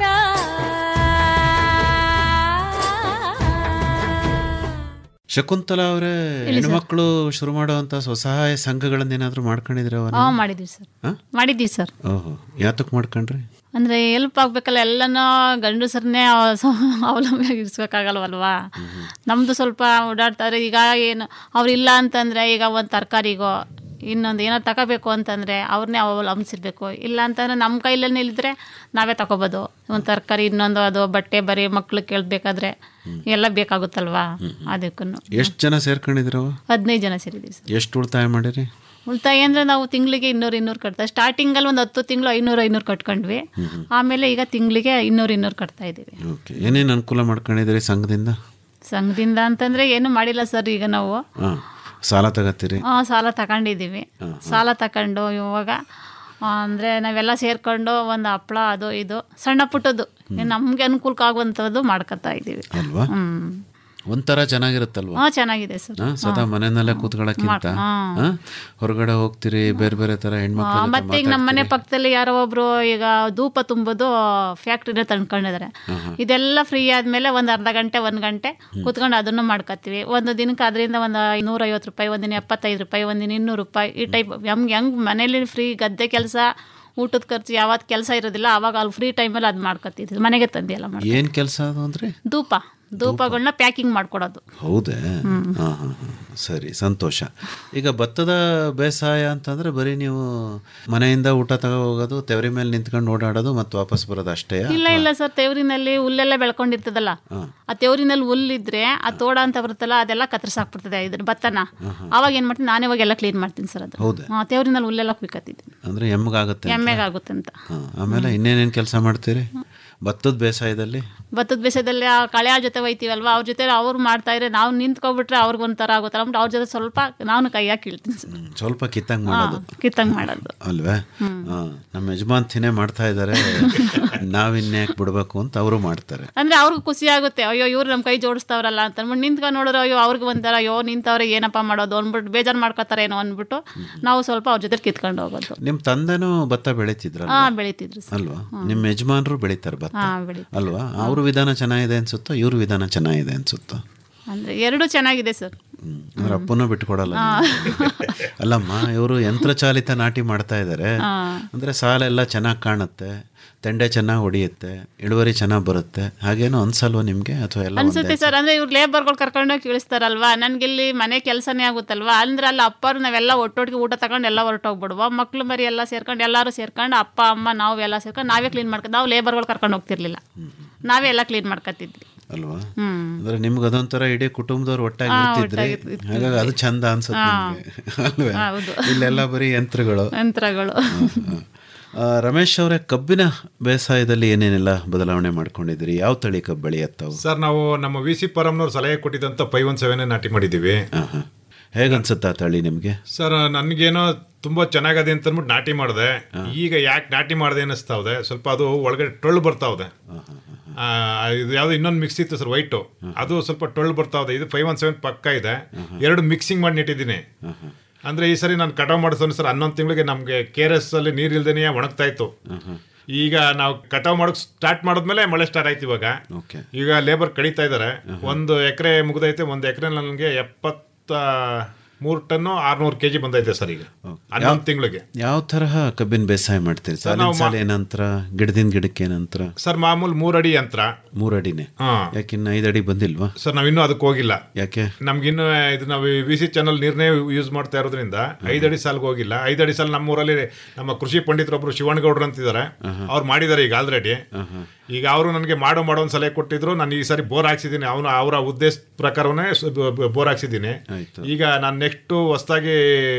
ಶಕುಂತಲಾ ಅವರೇ ಹೇಳಿ ಸರ್. ಹೆಣ್ಮಕ್ಳು ಶುರು ಮಾಡುವಂತ ಸ್ವಸಹಾಯ ಸಂಘಗಳನ್ನೇನಾದ್ರೂ ಮಾಡ್ಕೊಂಡಿದ್ರ ಹಾ ಮಾಡಿದ್ವಿ ಸರ್ ಹಾ? ಮಾಡಿದ್ವಿ ಸರ್ ಓಹೋ ಯಾತಕ್ ಮಾಡ್ಕೊಂಡ್ರಿ ಅಂದ್ರೆ ಎಲ್ಪ್ ಆಗ್ಬೇಕಲ್ಲ ಎಲ್ಲನೂ ಗಂಡಸರನ್ನೇ ಅವಲಂಬನೆ ಇರಿಸ್ಬೇಕಾಗಲ್ವಲ್ವಾ ನಮ್ದು ಸ್ವಲ್ಪ ಓಡಾಡ್ತಾರೆ ಈಗ ಏನು ಅವ್ರಿಲ್ಲ ಅಂತಂದ್ರೆ ಈಗ ಒಂದು ತರಕಾರಿಗೋ ಇನ್ನೊಂದು ಏನೋ ತಗೋಬೇಕು ಅಂತಂದ್ರೆ ಅವ್ರನ್ನೇ ಅವಲಂಬಿಸಿರ್ಬೇಕು ಇಲ್ಲ ಅಂತಂದ್ರೆ ನಮ್ಮ ಕೈಲೇ ನಿಲ್ಲಿದ್ರೆ ನಾವೇ ತಗೋಬೋದು ಒಂದು ತರಕಾರಿ ಇನ್ನೊಂದು ಅದು ಬಟ್ಟೆ ಬರೀ ಮಕ್ಳು ಕೇಳಬೇಕಾದ್ರೆ ಎಲ್ಲ ಬೇಕಾಗುತ್ತಲ್ವಾ ಅದಕ್ಕೂ ಎಷ್ಟು ಜನ ಸೇರ್ಕೊಂಡಿದ್ರವ ಹದಿನೈದು ಜನ ಸೇರಿದ್ದೀವಿ ಸರ್ ಎಷ್ಟು ಉಳಿತಾಯ ಮಾಡಿರಿ ಉಳಿತಾಯ ಅಂದರೆ ನಾವು ತಿಂಗಳಿಗೆ ಇನ್ನೂರು ಇನ್ನೂರು ಕಟ್ತಾ ಸ್ಟಾರ್ಟಿಂಗಲ್ಲಿ ಒಂದು ಹತ್ತು ತಿಂಗಳು ಐನೂರು ಐನೂರು ಕಟ್ಕೊಂಡ್ವಿ ಆಮೇಲೆ ಈಗ ತಿಂಗಳಿಗೆ ಇನ್ನೂರು ಇನ್ನೂರು ಕಟ್ತಾ ಇದ್ದೀವಿ ಓಕೆ ಏನೇನು ಅನುಕೂಲ ಮಾಡ್ಕೊಂಡಿದ್ರಿ ಸಂಘದಿಂದ ಸಂಘದಿಂದ ಅಂತಂದ್ರೆ ಏನು ಮಾಡಿಲ್ಲ ಸರ್ ಈಗ ನಾವು ಹಾ ಸಾಲ ತಗತ್ತೀರಿ ಆ, ಸಾಲ ತಗೊಂಡಿದ್ದೀವಿ ಸಾಲ ತಗೊಂಡು ಇವಾಗ ಆ, ಅಂದ್ರೆ ನಾವೆಲ್ಲ ಸೇರ್ಕೊಂಡು ಒಂದು ಹಪ್ಳ ಅದು ಇದು ಸಣ್ಣ ಪುಟ್ಟದ್ದು ನಮ್ಗೆ ಅನುಕೂಲಕ್ಕೆ ಆಗುವಂಥದ್ದು ಮಾಡ್ಕೊತಾ ಇದ್ದೀವಿ ಅಲ್ವಾ ಹ್ಮ್ ಒಂಥರ ಚೆನ್ನಾಗಿರುತ್ತಲ್ವಾ ಹಾ ಚೆನ್ನಾಗಿದೆ ಸರ್ ಹಾ, ಸದಾ ಮನೆಯಲ್ಲೇ ಕೂತ್ಕೊಳ್ಳೋಕ್ಕಿಂತ ಹಾ. ಹಾ? ಹೊರಗಡೆ ಹೋಗ್ತೀರಿ ಬೇರೆ ಬೇರೆ ತರ ಹೆಣ್ಮಕ್ಳ ಜೊತೆ ಮತ್ತೆ ಈಗ ನಮ್ಮ ಮನೆ ಪಕ್ಕದಲ್ಲಿ ಯಾರೋ ಒಬ್ರು ಈಗ ಧೂಪ ತುಂಬೋದು ಫ್ಯಾಕ್ಟ್ರಿನ ತಂದ್ಕೊಂಡಿದ್ದಾರೆ ಇದೆಲ್ಲ ಫ್ರೀ ಆದ್ಮೇಲೆ ಒಂದು ಅರ್ಧ ಗಂಟೆ ಒಂದು ಗಂಟೆ ಕೂತ್ಕೊಂಡು ಅದನ್ನು ಮಾಡ್ಕೊತೀವಿ ಒಂದು ದಿನಕ್ಕೆ ಅದರಿಂದ ಒಂದು ನೂರೈವತ್ತು ರೂಪಾಯಿ ಒಂದಿನ ಎಪ್ಪತ್ತೈದು ರೂಪಾಯಿ ಒಂದಿನ ಇನ್ನೂರು ರೂಪಾಯಿ ಈ ಟೈಪ್ ನಮ್ಗೆ ಹೆಂಗ್ ಮನೇಲಿ ಫ್ರೀ ಗದ್ದೆ ಕೆಲಸ ಊಟದ ಖರ್ಚು ಯಾವತ್ತು ಕೆಲಸ ಇರೋದಿಲ್ಲ ಅವಾಗ ಅಲ್ಲಿ ಫ್ರೀ ಟೈಮಲ್ಲಿ ಅದು ಮಾಡ್ಕೊತಿದ್ವಿ ಮನೆಗೆ ತಂದು ಎಲ್ಲ ಮಾಡಿ ಏನ್ ಕೆಲಸ ಅದು ಅಂದ್ರೆ ಧೂಪ ಧೂಪಗಳನ್ನ ಪ್ಯಾಕಿಂಗ್ ಮಾಡ್ಕೊಡೋದು ಹೌದೇ ಹಾಂ ಹಾಂ ಹಾಂ ಸರಿ ಸಂತೋಷ ಈಗ ಭತ್ತದ ಬೇಸಾಯ ಅಂತಂದ್ರೆ ಬರೀ ನೀವು ಮನೆಯಿಂದ ಊಟ ತಗೋ ಹೋಗೋದು ತೆವರಿ ಮೇಲೆ ನಿಂತ್ಕೊಂಡು ಓಡಾಡೋದು ಮತ್ತು ವಾಪಸ್ ಬರೋದು ಅಷ್ಟೇ ಇಲ್ಲ ಇಲ್ಲ ಸರ್ ತೆವರಿನಲ್ಲಿ ಹುಲ್ಲೆಲ್ಲ ಬೆಳ್ಕೊಂಡಿರ್ತದಲ್ಲ ಆ ತೆವರಿನಲ್ಲಿ ಹುಲ್ಲಿದ್ರೆ ಆ ತೋಡ ಅಂತ ಬರುತ್ತಲ್ಲ ಅದೆಲ್ಲ ಕತ್ತರಿಸಾಕ್ಬಿಡ್ತದೆ ಇದ್ರ ಭತ್ತನ ಅವಾಗ ಏನ್ ಮಾಡ್ತೀನಿ ನಾನೇ ಹೋಗಿ ಎಲ್ಲ ಕ್ಲೀನ್ ಮಾಡ್ತೀನಿ ಸರ್ ಅದು ಹೌದಾ? ಹಾ, ತೆವರಿನಲ್ಲಿ ಹುಲ್ಲೆಲ್ಲ ಕುಯ್ಕತ್ತಿದ್ದೀನಿ ಅಂದರೆ ಎಮ್ಗಾಗುತ್ತೆ ಎಮ್ಮೆಗಾಗುತ್ತೆ ಅಂತ ಹಾಂ ಆಮೇಲೆ ಇನ್ನೇನೇನು ಕೆಲಸ ಮಾಡ್ತೀರಿ ಭತ್ತದ ಬೇಸಾಯದಲ್ಲಿ ಭತ್ತದ ಬೇಸದಲ್ಲಿ ಆ ಕಳೆ ಜೊತೆ ಹೋಯ್ತೀವಲ್ವಾ ಅವ್ರ ಜೊತೆ ಅವ್ರು ಮಾಡ್ತಾ ಇದ್ರೆ ನಾವು ನಿಂತ್ಕೊಬಿಟ್ರೆ ಅವ್ರಿಗೆ ಒಂಥರ ಆಗುತ್ತಲ್ಲ ಅಂದ್ಬಿಟ್ಟು ಅವ್ರ ಜೊತೆ ಸ್ವಲ್ಪ ನಾನು ಕೈ ಹಾಕಿ ಇಳ್ತೀನಿ ಸರ್ ಸ್ವಲ್ಪ ಕಿತ್ತಂಗೆ ಹಾ, ಮಾಡೋದು ಕಿತ್ತಂಗ್ ಮಾಡೋದು ಅಲ್ವೇ ಹಾಂ ನಮ್ಮ ಯಜಮಾನ್ತಿನೇ ಮಾಡ್ತಾ ಇದ್ದಾರೆ ನಾವಿನ್ಯಾಕೆ ಬಿಡಬೇಕು ಅಂತ ಅವರು ಮಾಡ್ತಾರೆ ಅಂದ್ರೆ ಅವ್ರಿಗೂ ಖುಷಿ ಆಗುತ್ತೆ ಅಯ್ಯೋ ಇವ್ರು ನಮ್ಮ ಕೈ ಜೋಡಿಸ್ತಾವ್ರಲ್ಲ ಅಂತ ಅಂದ್ಬಿಟ್ಟು ನಿಂತ್ಕೊಂಡು ನೋಡಿದ್ರೆ ಅಯ್ಯೋ ಅವ್ರಿಗೆ ಒಂಥರ ಅಯ್ಯೋ ನಿಂತವ್ರೆ ಏನಪ್ಪ ಮಾಡೋದು ಅಂದ್ಬಿಟ್ಟು ಬೇಜಾರು ಮಾಡ್ಕೊತಾರೆ ಏನೋ ಅಂದ್ಬಿಟ್ಟು ನಾವು ಸ್ವಲ್ಪ ಅವ್ರ ಜೊತೆ ಕಿತ್ಕೊಂಡು ಹೋಗೋದು ನಿಮ್ಮ ತಂದೆನೂ ಭತ್ತ ಬೆಳೀತಿದ್ರಲ್ಲ ಹಾ ಬೆಳಿತಿದ್ರು ಸರ್ ಅಲ್ವಾ ನಿಮ್ಮ ಯಜಮಾನರು ಬೆಳೀತಾರೆ ಭತ್ತ ಹಾ ಬೆಳಿತಾರೆ ಅಲ್ವಾ ಅವ್ರ ವಿಧಾನ ಚೆನ್ನಾಗಿದೆ ಅನ್ಸುತ್ತೋ ಇವ್ರ ವಿಧಾನ ಚೆನ್ನಾಗಿದೆ ಅನ್ಸುತ್ತೋ ಅಂದ್ರೆ ಎರಡು ಚೆನ್ನಾಗಿದೆ ಸರ್ ಅವ್ರ ಅಪ್ಪನೂ ಬಿಟ್ಕೊಡಲ್ಲ ನಿಮ್ಗೆ. ಅಲ್ಲಮ್ಮ ಇವರು ಯಂತ್ರಚಾಲಿತ ನಾಟಿ ಮಾಡ್ತಾ ಇದ್ದಾರೆ ಹಾ. ಅಂದ್ರೆ ಸಾಲೆಲ್ಲ ಚೆನ್ನಾಗಿ ಕಾಣುತ್ತೆ ತೆಂಡೆ ಚೆನ್ನಾಗಿ ಹೊಡಿಯುತ್ತೆ ಇಳುವರಿ ಚೆನ್ನಾಗಿ ಬರುತ್ತೆ ಹಾಗೇನೋ ಅನ್ಸಲ್ವಾ ನಿಮ್ಗೆ ಅಥವಾ ಎಲ್ಲ ಅನ್ಸುತ್ತೆ ಒಂದೇ ಸರ್ ಅಂದ್ರೆ ಇವ್ರು ಲೇಬರ್ಗಳು ಕರ್ಕೊಂಡೋಗಿ ಇಳಿಸ್ತಾರಲ್ವಾ ನನ್ಗಿಲ್ಲಿ ಮನೆ ಕೆಲಸನೇ ಆಗುತ್ತಲ್ವಾ ಅಂದ್ರೆ ಅಲ್ಲಿ ಅಪ್ಪರು ನಾವೆಲ್ಲ ಒಟ್ಟೊಟ್ಟಿಗೆ ಊಟ ತಗೊಂಡು ಎಲ್ಲ ಹೊರಟೋಗ್ಬಿಡುವ ಮಕ್ಳು ಮರಿ ಎಲ್ಲ ಸೇರ್ಕೊಂಡು ಎಲ್ಲರೂ ಸೇರ್ಕೊಂಡು ಅಪ್ಪ ಅಮ್ಮ ನಾವು ಎಲ್ಲ ಸೇರ್ಕೊಂಡು ನಾವೇ ಕ್ಲೀನ್ ಮಾಡ್ಕೊಂಡು ನಾವು ಲೇಬರ್ಗಳು ಕರ್ಕೊಂಡು ಹೋಗ್ತಿರ್ಲಿಲ್ಲ ನಾವೇ ಎಲ್ಲ ಕ್ಲೀನ್ ಮಾಡ್ಕೊತಿದ್ವಿ ಅಲ್ವಾ ಹ್ಮ್ ಅಂದ್ರೆ ನಿಮ್ಗೆ ಅದೊಂಥರ ಇಡೀ ಕುಟುಂಬದವ್ರು ಒಟ್ಟಾಗಿ ಹಾ, ಇರ್ತಿದ್ರಿ ಒಟ್ಟಾಗಿ ಇರ್ತಿದ್ವಿ. ಹಾಗಾಗಿ ಅದು ಚಂದ ಅನ್ಸುತ್ತೆ ಹಾ. ನಿಮ್ಗೆ ಅಲ್ವೇ ಹೌದು. ಇಲ್ಲೆಲ್ಲ ಬರೀ ಯಂತ್ರಗಳು ಯಂತ್ರಗಳು ಆ, ರಮೇಶ್ ಅವರೇ ಕಬ್ಬಿನ ಬೇಸಾಯದಲ್ಲಿ ಏನೇನೆಲ್ಲ ಬದಲಾವಣೆ ಮಾಡ್ಕೊಂಡಿದ್ದೀರಿ ಯಾವ ತಳಿ ಕಬ್ಬು ಬೆಳೆಯತ್ತಾವು ಸರ್ ನಾವು ನಮ್ಮ ವಿ ಸಿ ಪರಮ್ನವ್ರು ಸಲಹೆ ಕೊಟ್ಟಿದ್ದಂಥ ಫೈವ್ ಒನ್ ಸೆವೆನ್ ನಾಟಿ ಮಾಡಿದ್ದೀವಿ ಹೇಗನ್ಸುತ್ತಾ ತಳಿ ನಿಮಗೆ ಸರ್ ನನಗೇನೋ ತುಂಬಾ ಚೆನ್ನಾಗದೆ ಅಂತ ಅಂದ್ಬಿಟ್ಟು ನಾಟಿ ಮಾಡಿದೆ ಈಗ ಯಾಕೆ ನಾಟಿ ಮಾಡಿದೆ ಅನ್ನಿಸ್ತಾವ್ದೆ ಸ್ವಲ್ಪ ಅದು ಒಳಗಡೆ ಟೊಳ್ಳು ಬರ್ತಾವ್ದೆ ಆ, ಇದು ಯಾವ್ದು ಇನ್ನೊಂದು ಮಿಕ್ಸ್ ಇತ್ತು ಸರ್ ವೈಟು ಅದು ಸ್ವಲ್ಪ ಟೊಳ್ಳು ಬರ್ತಾವ್ದೆ ಇದು ಫೈವ್ ಒನ್ ಸೆವೆನ್ ಪಕ್ಕ ಇದೆ ಎರಡು ಮಿಕ್ಸಿಂಗ್ ಮಾಡಿ ನೆಟ್ಟಿದ್ದೀನಿ ಅಂದ್ರೆ ಈ ಸರಿ ನಾನು ಕಟಾವ್ ಮಾಡಿಸೋನು ಸರ್ ಹನ್ನೊಂದು ತಿಂಗಳಿಗೆ ನಮಗೆ ಕೆ ಆರ್ ಎಸ್ ಅಲ್ಲಿ ನೀರು ಇಲ್ದೇನೆ ಒಣಗ್ತಾ ಇತ್ತು ಈಗ ನಾವು ಕಟಾವ್ ಮಾಡೋಕೆ ಸ್ಟಾರ್ಟ್ ಮಾಡಿದ್ಮೇಲೆ ಮಳೆ ಸ್ಟಾರ್ಟ್ ಆಯ್ತು ಇವಾಗ ಓಕೆ ಈಗ ಲೇಬರ್ ಕಡಿತಾ ಇದ್ದಾರೆ ಒಂದು ಎಕರೆ ಮುಗಿದೈತೆ ಒಂದು ಎಕರೆ ನನಗೆ ಎಪ್ಪತ್ತ ಮೂರು ಟನ್ನು ಆರ್ನೂರು ಕೆ ಜಿ ಬಂದೈತೆ ಸರ್ ಈಗ ಹನ್ನೊಂದು ತಿಂಗಳಿಗೆ ಯಾವ ತರಹ ಕಬ್ಬಿನ ಬೇಸಾಯ ಮಾಡ್ತೀರಿ ಸಾಲಿನ ನಾವು ಮಾ- ಸಾಲ ಏನಂತರ ಗಿಡದಿಂದ ಗಿಡಕ್ಕೆ ಏನಂತರ ಸರ್ ಮಾಮೂಲು ಮೂರಡಿ ಯಂತ್ರ ಮೂರಡಿನೇ ಹಾ. ಯಾಕಿನ್ನ ಐದು ಅಡಿ ಬಂದಿಲ್ವಾ ಸರ್ ನಾವಿನ್ನೂ ಅದಕ್ಕೆ ಹೋಗಿಲ್ಲ ಯಾಕೆ ನಮ್ಗಿನ್ನು ಇದು ನಾವು ವಿ ಸಿ ಚಾನಲ್ ನೀರನ್ನೇ ಯೂಸ್ ಮಾಡ್ತಾ ಇರೋದ್ರಿಂದ ಐದಡಿ ಸಾಲ್ಗೆ ಹೋಗಿಲ್ಲ ಐದಡಿ ಸಾಲ್ ನಮ್ಮೂರಲ್ಲಿ ನಮ್ಮ ಕೃಷಿ ಪಂಡಿತರೊಬ್ರು ಶಿವಣ್ಣಗೌಡ್ರು ಅಂತಿದ್ದಾರೆ ಅವ್ರು ಮಾಡಿದ್ದಾರೆ ಈಗ ಆಲ್ರೆಡಿ ಈಗ ಅವರು ನನಗೆ ಮಾಡೋ ಮಾಡೋ ಒಂದು ಸಲಹೆ ಕೊಟ್ಟಿದ್ರು ನಾನು ಈ ಸಾರಿ ಬೋರ್ ಹಾಕ್ಸಿದ್ದೀನಿ ಅವನು ಅವರ ಉದ್ದೇಶ ಪ್ರಕಾರವೇ ಬೋರ್ ಹಾಕ್ಸಿದ್ದೀನಿ ಈಗ ನಾನು ನೆಕ್ಸ್ಟ್ ಹೊಸದಾಗಿ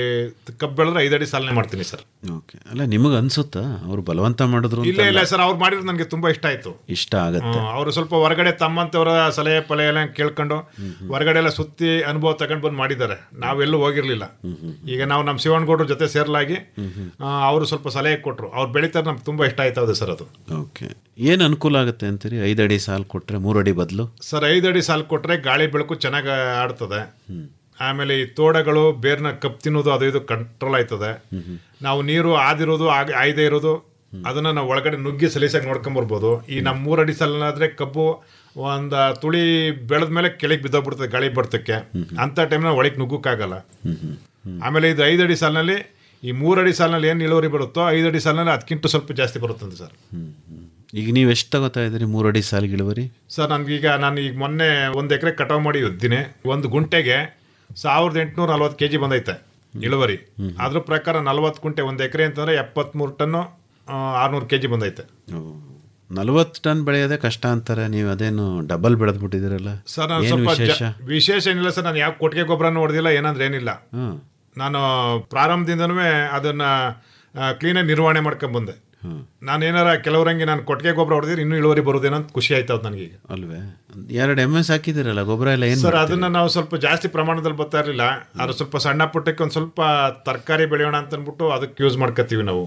ಕಬ್ಬು ಬೆಳೆದ್ರೆ ಐದಡಿ ಸಾಲನೆ ಮಾಡ್ತೀನಿ ಸರ್ ಓಕೆ ಅಲ್ಲ ನಿಮಗೆ ಅನ್ಸುತ್ತಾ ಅವ್ರು ಬಲವಂತ ಮಾಡಿದ್ರು ಇಲ್ಲ ಇಲ್ಲ ಸರ್ ಅವ್ರು ಮಾಡಿರೋದು ನನಗೆ ತುಂಬಾ ಇಷ್ಟ ಆಯ್ತು ಇಷ್ಟ ಆಗತ್ತೆ ಅವರು ಸ್ವಲ್ಪ ಹೊರಗಡೆ ತಮ್ಮಂತವರ ಸಲಹೆ ಪಲೆ ಎಲ್ಲ ಕೇಳ್ಕೊಂಡು ಹೊರಗಡೆ ಎಲ್ಲ ಸುತ್ತಿ ಅನುಭವ ತಗೊಂಡು ಬಂದು ಮಾಡಿದ್ದಾರೆ ನಾವೆಲ್ಲೂ ಹೋಗಿರ್ಲಿಲ್ಲ ಈಗ ನಾವು ನಮ್ಮ ಶಿವಣ್ಣಗೌಡ್ರ ಜೊತೆ ಸೇರ್ಲಾಗಿ ಅವರು ಸ್ವಲ್ಪ ಸಲಹೆ ಕೊಟ್ಟರು ಅವ್ರು ಬೆಳೀತಾರೆ ನಮ್ಗೆ ತುಂಬಾ ಇಷ್ಟ ಆಯ್ತದೆ ಸರ್ ಅದು ಓಕೆ ಏನು ಅನುಕೂಲ ಆಗುತ್ತೆ ಅಂತೀರಿ ಐದು ಅಡಿ ಸಾಲು ಕೊಟ್ರೆ ಮೂರು ಅಡಿ ಬದಲು ಸರ್ ಐದು ಅಡಿ ಸಾಲು ಕೊಟ್ರೆ ಗಾಳಿ ಬೆಳಕು ಚೆನ್ನಾಗಿ ಆಡ್ತದೆ ಆಮೇಲೆ ಈ ತೋಡಗಳು ಬೇರ್ನ ಕಪ್ ತಿನ್ನೋದು ಅದು ಇದು ಕಂಟ್ರೋಲ್ ಆಯ್ತದೆ ನಾವು ನೀರು ಆದಿರೋದು ಆಗ ಆಯ್ದೇ ಇರೋದು ಅದನ್ನ ನಾವು ಒಳಗಡೆ ನುಗ್ಗಿ ಸಲೀಸಾಗಿ ನೋಡ್ಕೊಂಬರ್ಬೋದು ಈ ನಮ್ಮ ಮೂರು ಅಡಿ ಸಾಲನಾದ್ರೆ ಕಬ್ಬು ಒಂದು ತುಳಿ ಬೆಳೆದ ಮೇಲೆ ಕೆಳಗೆ ಬಿದ್ದೋಗ್ಬಿಡ್ತದೆ ಗಾಳಿ ಬರ್ತಕ್ಕೆ ಅಂತ ಟೈಮ್ನ ಒಳಗೆ ನುಗ್ಗಕ್ಕಾಗಲ್ಲ ಆಮೇಲೆ ಇದು ಐದು ಅಡಿ ಸಾಲಿನಲ್ಲಿ ಈ ಮೂರು ಅಡಿ ಸಾಲಿನಲ್ಲಿ ಏನು ಇಳುವರಿ ಬರುತ್ತೋ ಐದು ಅಡಿ ಸಾಲಿನಲ್ಲಿ ಅದಕ್ಕಿಂತ ಸ್ವಲ್ಪ ಜಾಸ್ತಿ ಬರುತ್ತಂತೆ ಸರ್ ಈಗ ನೀವು ಎಷ್ಟು ತಗೋತಾ ಇದ್ದೀರಿ ಮೂರು ಅಡಿ ಸಾಲಿಗೆ ಇಳುವರಿ ಸರ್ ನನ್ಗೀಗ ನಾನು ಈಗ ಮೊನ್ನೆ ಒಂದು ಎಕರೆ ಕಟಾವು ಮಾಡಿ ಒದ್ದಿನಿ ಒಂದು ಗುಂಟೆಗೆ ಸಾವಿರದ ಎಂಟುನೂರ ನಲ್ವತ್ತು ಕೆ ಜಿ ಬಂದೈತೆ ಇಳುವರಿ ಅದ್ರ ಪ್ರಕಾರ ನಲ್ವತ್ತು ಗುಂಟೆ ಒಂದು ಎಕರೆ ಅಂತಂದ್ರೆ ಎಪ್ಪತ್ಮೂರು ಟನ್ನು ಆರ್ನೂರು ಕೆ ಜಿ ಬಂದೈತೆ ನಲವತ್ತು ಟನ್ ಬೆಳೆಯೋದೇ ಕಷ್ಟ ಅಂತಾರೆ ನೀವು ಅದೇನು ಡಬಲ್ ಬೆಳೆದ್ಬಿಟ್ಟಿದ್ದೀರಲ್ಲ ಸರ್ ನಾನು ಏನು ಸ್ವಲ್ಪ ಜ- ವಿಶೇಷ ವಿಶೇಷ ಏನಿಲ್ಲ ಸರ್ ನಾನು ಯಾವ ಕೊಟ್ಟಿಗೆ ಗೊಬ್ಬರನೂ ಹೊಡೆದಿಲ್ಲ ಏನಂದ್ರೆ ಏನಿಲ್ಲ ಹ್ಮ್. ನಾನು ಪ್ರಾರಂಭದಿಂದನೂ ಅದನ್ನ ಕ್ಲೀನಾಗಿ ನಿರ್ವಹಣೆ ಮಾಡ್ಕೊಂಡ್ ಬಂದೆ ನಾನು ಏನಾರ ಕೆಲವರಂಗೆ ನಾನು ಕೊಟ್ಟಿಗೆ ಗೊಬ್ಬರ ಹೊಡೆದಿದ್ರೆ ಇನ್ನೂ ಇಳುವರಿ ಬರೋದೇನೋ ಅಂತ ಖುಷಿ ಆಯ್ತದ ನನಗೀಗ ಅಲ್ವೇ ಎರಡು ಎಮ್ ಎಸ್ ಹಾಕಿದ್ದೀರಲ್ಲ ಗೊಬ್ಬರ ಎಲ್ಲ ಏನು ಸರ್ ಅದನ್ನ ನಾವು ಸ್ವಲ್ಪ ಜಾಸ್ತಿ ಪ್ರಮಾಣದಲ್ಲಿ ಬರ್ತಾ ಇರಲಿಲ್ಲ ಅದು ಸ್ವಲ್ಪ ಸಣ್ಣ ಪುಟ್ಟಕ್ಕೆ ಒಂದು ಸ್ವಲ್ಪ ತರಕಾರಿ ಬೆಳೆಯೋಣ ಅಂತ ಅಂದ್ಬಿಟ್ಟು ಅದಕ್ಕೆ ಯೂಸ್ ಮಾಡ್ಕೊತೀವಿ ನಾವು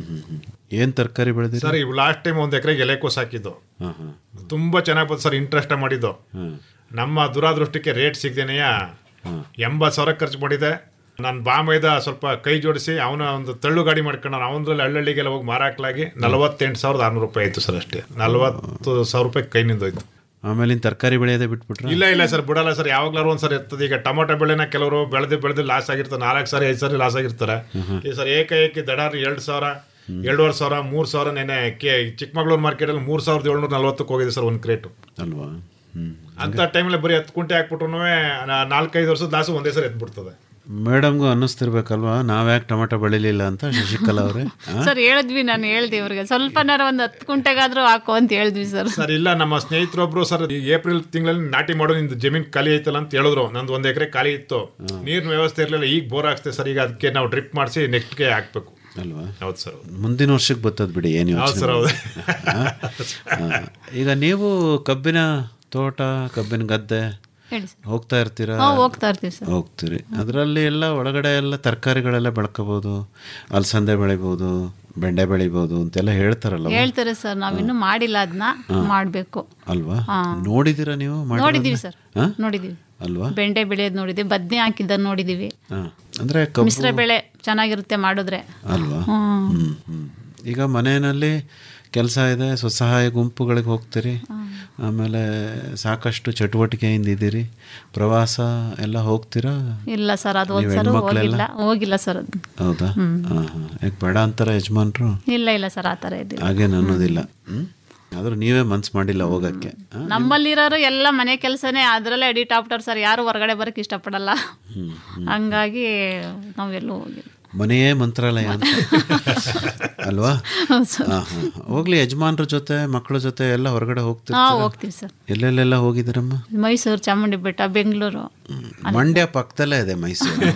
ಏನು ತರಕಾರಿ ಬೆಳೆದಿರಿ ಸರ್ ಇವು ಲಾಸ್ಟ್ ಟೈಮ್ ಒಂದು ಎಕರೆಗೆ ಎಲೆಕೋಸ್ ಹಾಕಿದ್ದು ಹಾಂ ಹಾಂ ತುಂಬಾ ಚೆನ್ನಾಗಿ ಬಂತು ಸರ್ ಇಂಟ್ರೆಸ್ಟ್ ಮಾಡಿದ್ದು ನಮ್ಮ ದುರಾದೃಷ್ಟಕ್ಕೆ ರೇಟ್ ಸಿಗದೇನೆಯ ಎಂಬತ್ತು ಸಾವಿರ ಖರ್ಚು ಮಾಡಿದೆ ನಾನು ಬಾಮೈದ ಸ್ವಲ್ಪ ಕೈ ಜೋಡಿಸಿ ಅವನ ಒಂದು ತಳ್ಳು ಗಾಡಿ ಮಾಡ್ಕೊಂಡು ಅವನದ್ರಲ್ಲಿ ಹಳ್ಳಹಳ್ಳಿಗೆಲ್ಲ ಹೋಗಿ ಮಾರಾಕ್ಲಾಗಿ ನಲವತ್ತೆಂಟು ಸಾವಿರದ ಆರ್ನೂರು ರೂಪಾಯಿ ಆಯ್ತು ಸರ್ ಅಷ್ಟೇ ನಲವತ್ತು ಸಾವಿರ ರೂಪಾಯಿ ಕೈ ನಿಂದೋಯ್ತು ಆಮೇಲೆ ತರಕಾರಿ ಬೆಳೆಯೋದೇ ಬಿಟ್ಬಿಟ್ರೆ ಇಲ್ಲ ಇಲ್ಲ ಸರ್ ಬಿಡಲ್ಲ ಸರ್ ಯಾವಾಗ್ಲಾರು ಒಂದ್ ಸರಿ ಇರ್ತದೆ ಈಗ ಟೊಮೊಟೊ ಬೆಳೆನ ಕೆಲವರು ಬೆಳೆದು ಬೆಳೆದು ಲಾಸ್ ಆಗಿರ್ತಾರೆ ನಾಲ್ಕು ಸಾರಿ ಐದು ಸಾರಿ ಲಾಸ್ ಆಗಿರ್ತಾರೆ ಈ ಸರ್ ಏಕಾಏಕಿ ದಡಾರ್ ಎರಡು ಸಾವಿರ ಎರಡೂವರೆ ಸಾವಿರ ಮೂರು ಸಾವಿರ ನೆನೆ ಕೆ ಚಿಕ್ಕಮಗಳೂರು ಮಾರ್ಕೆಟಲ್ಲಿ ಮೂರು ಸಾವಿರದ ಏಳ್ನೂರ ನಲ್ವತ್ತಕ್ಕೆ ಹೋಗಿದೆ ಸರ್ ಒಂದು ಕ್ರೇಟು ಅಲ್ವಾ ಅಂತ ಟೈಮಲ್ಲಿ ಬರೀ ಹತ್ತು ಕುಂಟೆ ಹಾಕ್ಬಿಟ್ರು ನಾಲ್ಕೈದು ವರ್ಷದ ಲಾಸು ಒಂದೇ ಸರಿ ಎದ್ಬಿಡ್ತದೆ ಮೇಡಮ್ಗೂ ಅನ್ನಿಸ್ತಿರ್ಬೇಕಲ್ವಾ ನಾವ್ಯಾಕೆ ಟೊಮೆಟೊ ಬೆಳಿಲಿಲ್ಲ ಅಂತ ಶಶಿಕಲಾ ಅವರೇ ಸರ್ ಹೇಳಿದ್ವಿ ನಾನು ಹೇಳ್ದೆ ಇವ್ರಿಗೆ ಸ್ವಲ್ಪನಾರ ಒಂದು ಹತ್ತು ಕುಂಟೆಗಾದ್ರೂ ಹಾಕೋ ಅಂತ ಹೇಳಿದ್ವಿ ಸರ್ ಸರ್ ಇಲ್ಲ ನಮ್ಮ ಸ್ನೇಹಿತರೊಬ್ರು ಸರ್ ಈ ಏಪ್ರಿಲ್ ತಿಂಗಳಲ್ಲಿ ನಾಟಿ ಮಾಡೋ ನಿಂದು ಜಮೀನ್ ಖಾಲಿ ಐತಲ್ಲ ಅಂತ ಹೇಳಿದ್ರು ನಂದು ಒಂದ್ ಎಕರೆ ಖಾಲಿ ಇತ್ತು ನೀರಿನ ವ್ಯವಸ್ಥೆ ಇರಲಿಲ್ಲ ಈಗ ಬೋರ್ ಹಾಕ್ಸ್ತೇವೆ ಸರ್ ಈಗ ಅದಕ್ಕೆ ನಾವು ಡ್ರಿಪ್ ಮಾಡಿಸಿ ನೆಕ್ಸ್ಟ್ಗೆ ಹಾಕ್ಬೇಕು ಅಲ್ವಾ ಹೌದು ಸರ್ ಮುಂದಿನ ವರ್ಷಕ್ಕೆ ಬರ್ತದ ಬಿಡಿ ಏನು ಹೌದು ಸರ್, ಹೌದು. ಈಗ ನೀವು ಕಬ್ಬಿನ ತೋಟ ಕಬ್ಬಿನ ಗದ್ದೆ ಹೇಳಿ ಸರ್. ಹೋಗ್ತಾ ಇರ್ತೀರಾ ಹಾ, ಹೋಗ್ತಾ ಇರ್ತೀವಿ ಸರ್. ಹೋಗ್ತೀರಿ ಅದರಲ್ಲಿ ಎಲ್ಲ ಒಳಗಡೆ ಎಲ್ಲ ತರಕಾರಿಗಳೆಲ್ಲ ಬೆಳ್ಕೋಬೋದು ಅಲಸಂದೆ ಬೆಳಿಬೋದು ಬೆಂಡೆ ಬೆಳಿಬೋದು ಅಂತೆಲ್ಲ ಹೇಳ್ತಾರಲ್ಲ ಹೇಳ್ತಾರೆ ಸರ್ ನಾವಿನ್ನೂ ಮಾಡಿಲ್ಲ ಅದನ್ನ ಹಾ. ಮಾಡಬೇಕು ಅಲ್ವಾ ಹಾ. ನೋಡಿದ್ದೀರಾ ನೀವು ಮಾಡಿರೋದ್ನ? ನೋಡಿದೀವಿ ಸರ್ ಹಾ? ನೋಡಿದೀವಿ ಅಲ್ವಾ ಬೆಂಡೆ ಬೆಳೆಯೋದು ನೋಡಿದ್ವಿ ಬದ್ನೆ ಹಾಕಿದ್ದನ್ನ ನೋಡಿದೀವಿ ಹಾ. ಅಂದ್ರೆ ಕಬ್ಬು ಮಿಶ್ರ ಬೆಳೆ ಚೆನ್ನಾಗಿರುತ್ತೆ ಮಾಡಿದ್ರೆ ಅಲ್ವಾ ಹ್ಮ್. ಹ್ಮ್, ಹ್ಮ್. ಈಗ ಮನೆಯಲ್ಲಿ ಕೆಲಸ ಇದೆ ಸ್ವಸಹಾಯ ಗುಂಪುಗಳಿಗೆ ಹೋಗ್ತೀರಿ ಆಮೇಲೆ ಸಾಕಷ್ಟು ಚಟುವಟಿಕೆಯಿಂದ ಇದ್ದೀರಿ ಪ್ರವಾಸ ಎಲ್ಲ ಹೋಗ್ತೀರಾ ಇಲ್ಲ ಸರ್ ಅದು ನೀವು ಒಂದ್ಸಲ ಹೆಣ್ಮಕ್ಳೆಲ್ಲ? ಹೋಗಿಲ್ಲ ಹೋಗಿಲ್ಲ ಸರ್ ಅದು ಹೌದಾ ಹ್ಮ್. ಹಾಂ ಹಾಂ ಯಾಕೆ ಬೇಡ ಅಂತಾರ ಯಜಮಾನ್ರು ಇಲ್ಲ ಇಲ್ಲ ಸರ್ ಆ ಥರ ಇದ್ದಿಲ್ಲ ಹಾಗೇನು ಅನ್ನೋದಿಲ್ಲ ಹ್ಮ್ ಆದ್ರೂ ನೀವೇ ಮನ್ಸು ಮಾಡಿಲ್ಲ ಹೋಗಕ್ಕೆ ಆ? ನಮ್ಮಲ್ಲಿರೋರು ಎಲ್ಲ ಮನೆ ಕೆಲಸನೇ ಅದರಲ್ಲೇ ಎಡಿಟ್ ಆಗ್ಬಿಟ್ಟಾರೆ ಸರ್ ಯಾರು ಹೊರಗಡೆ ಬರಕ್ಕೆ ಇಷ್ಟಪಡಲ್ಲ ಹ್ಮ್, ಹ್ಮ್. ಹಂಗಾಗಿ ನಾವೆಲ್ಲೂ ಹೋಗಿಲ್ಲ ಮನೆಯೇ ಮಂತ್ರಾಲಯ ಅಂತ ಅಲ್ವಾ ಹೌದು ಸರ್. ಹಾಂ ಹಾಂ ಹೋಗ್ಲಿ ಯಜಮಾನ್ರ ಜೊತೆ ಮಕ್ಕಳ ಜೊತೆ ಎಲ್ಲ ಹೊರಗಡೆ ಹಾ ಹೋಗ್ತೀರಾ ಹೋಗ್ತೀವಿ ಸರ್ ಎಲ್ಲೆಲ್ಲೆಲ್ಲ ಹೋಗಿದ್ದೀರಮ್ಮ ಮೈಸೂರು ಚಾಮುಂಡಿ ಬೆಟ್ಟ ಬೆಂಗಳೂರು ಮಂಡ್ಯ ಪಕ್ಕದಲ್ಲೇ ಇದೆ ಮೈಸೂರು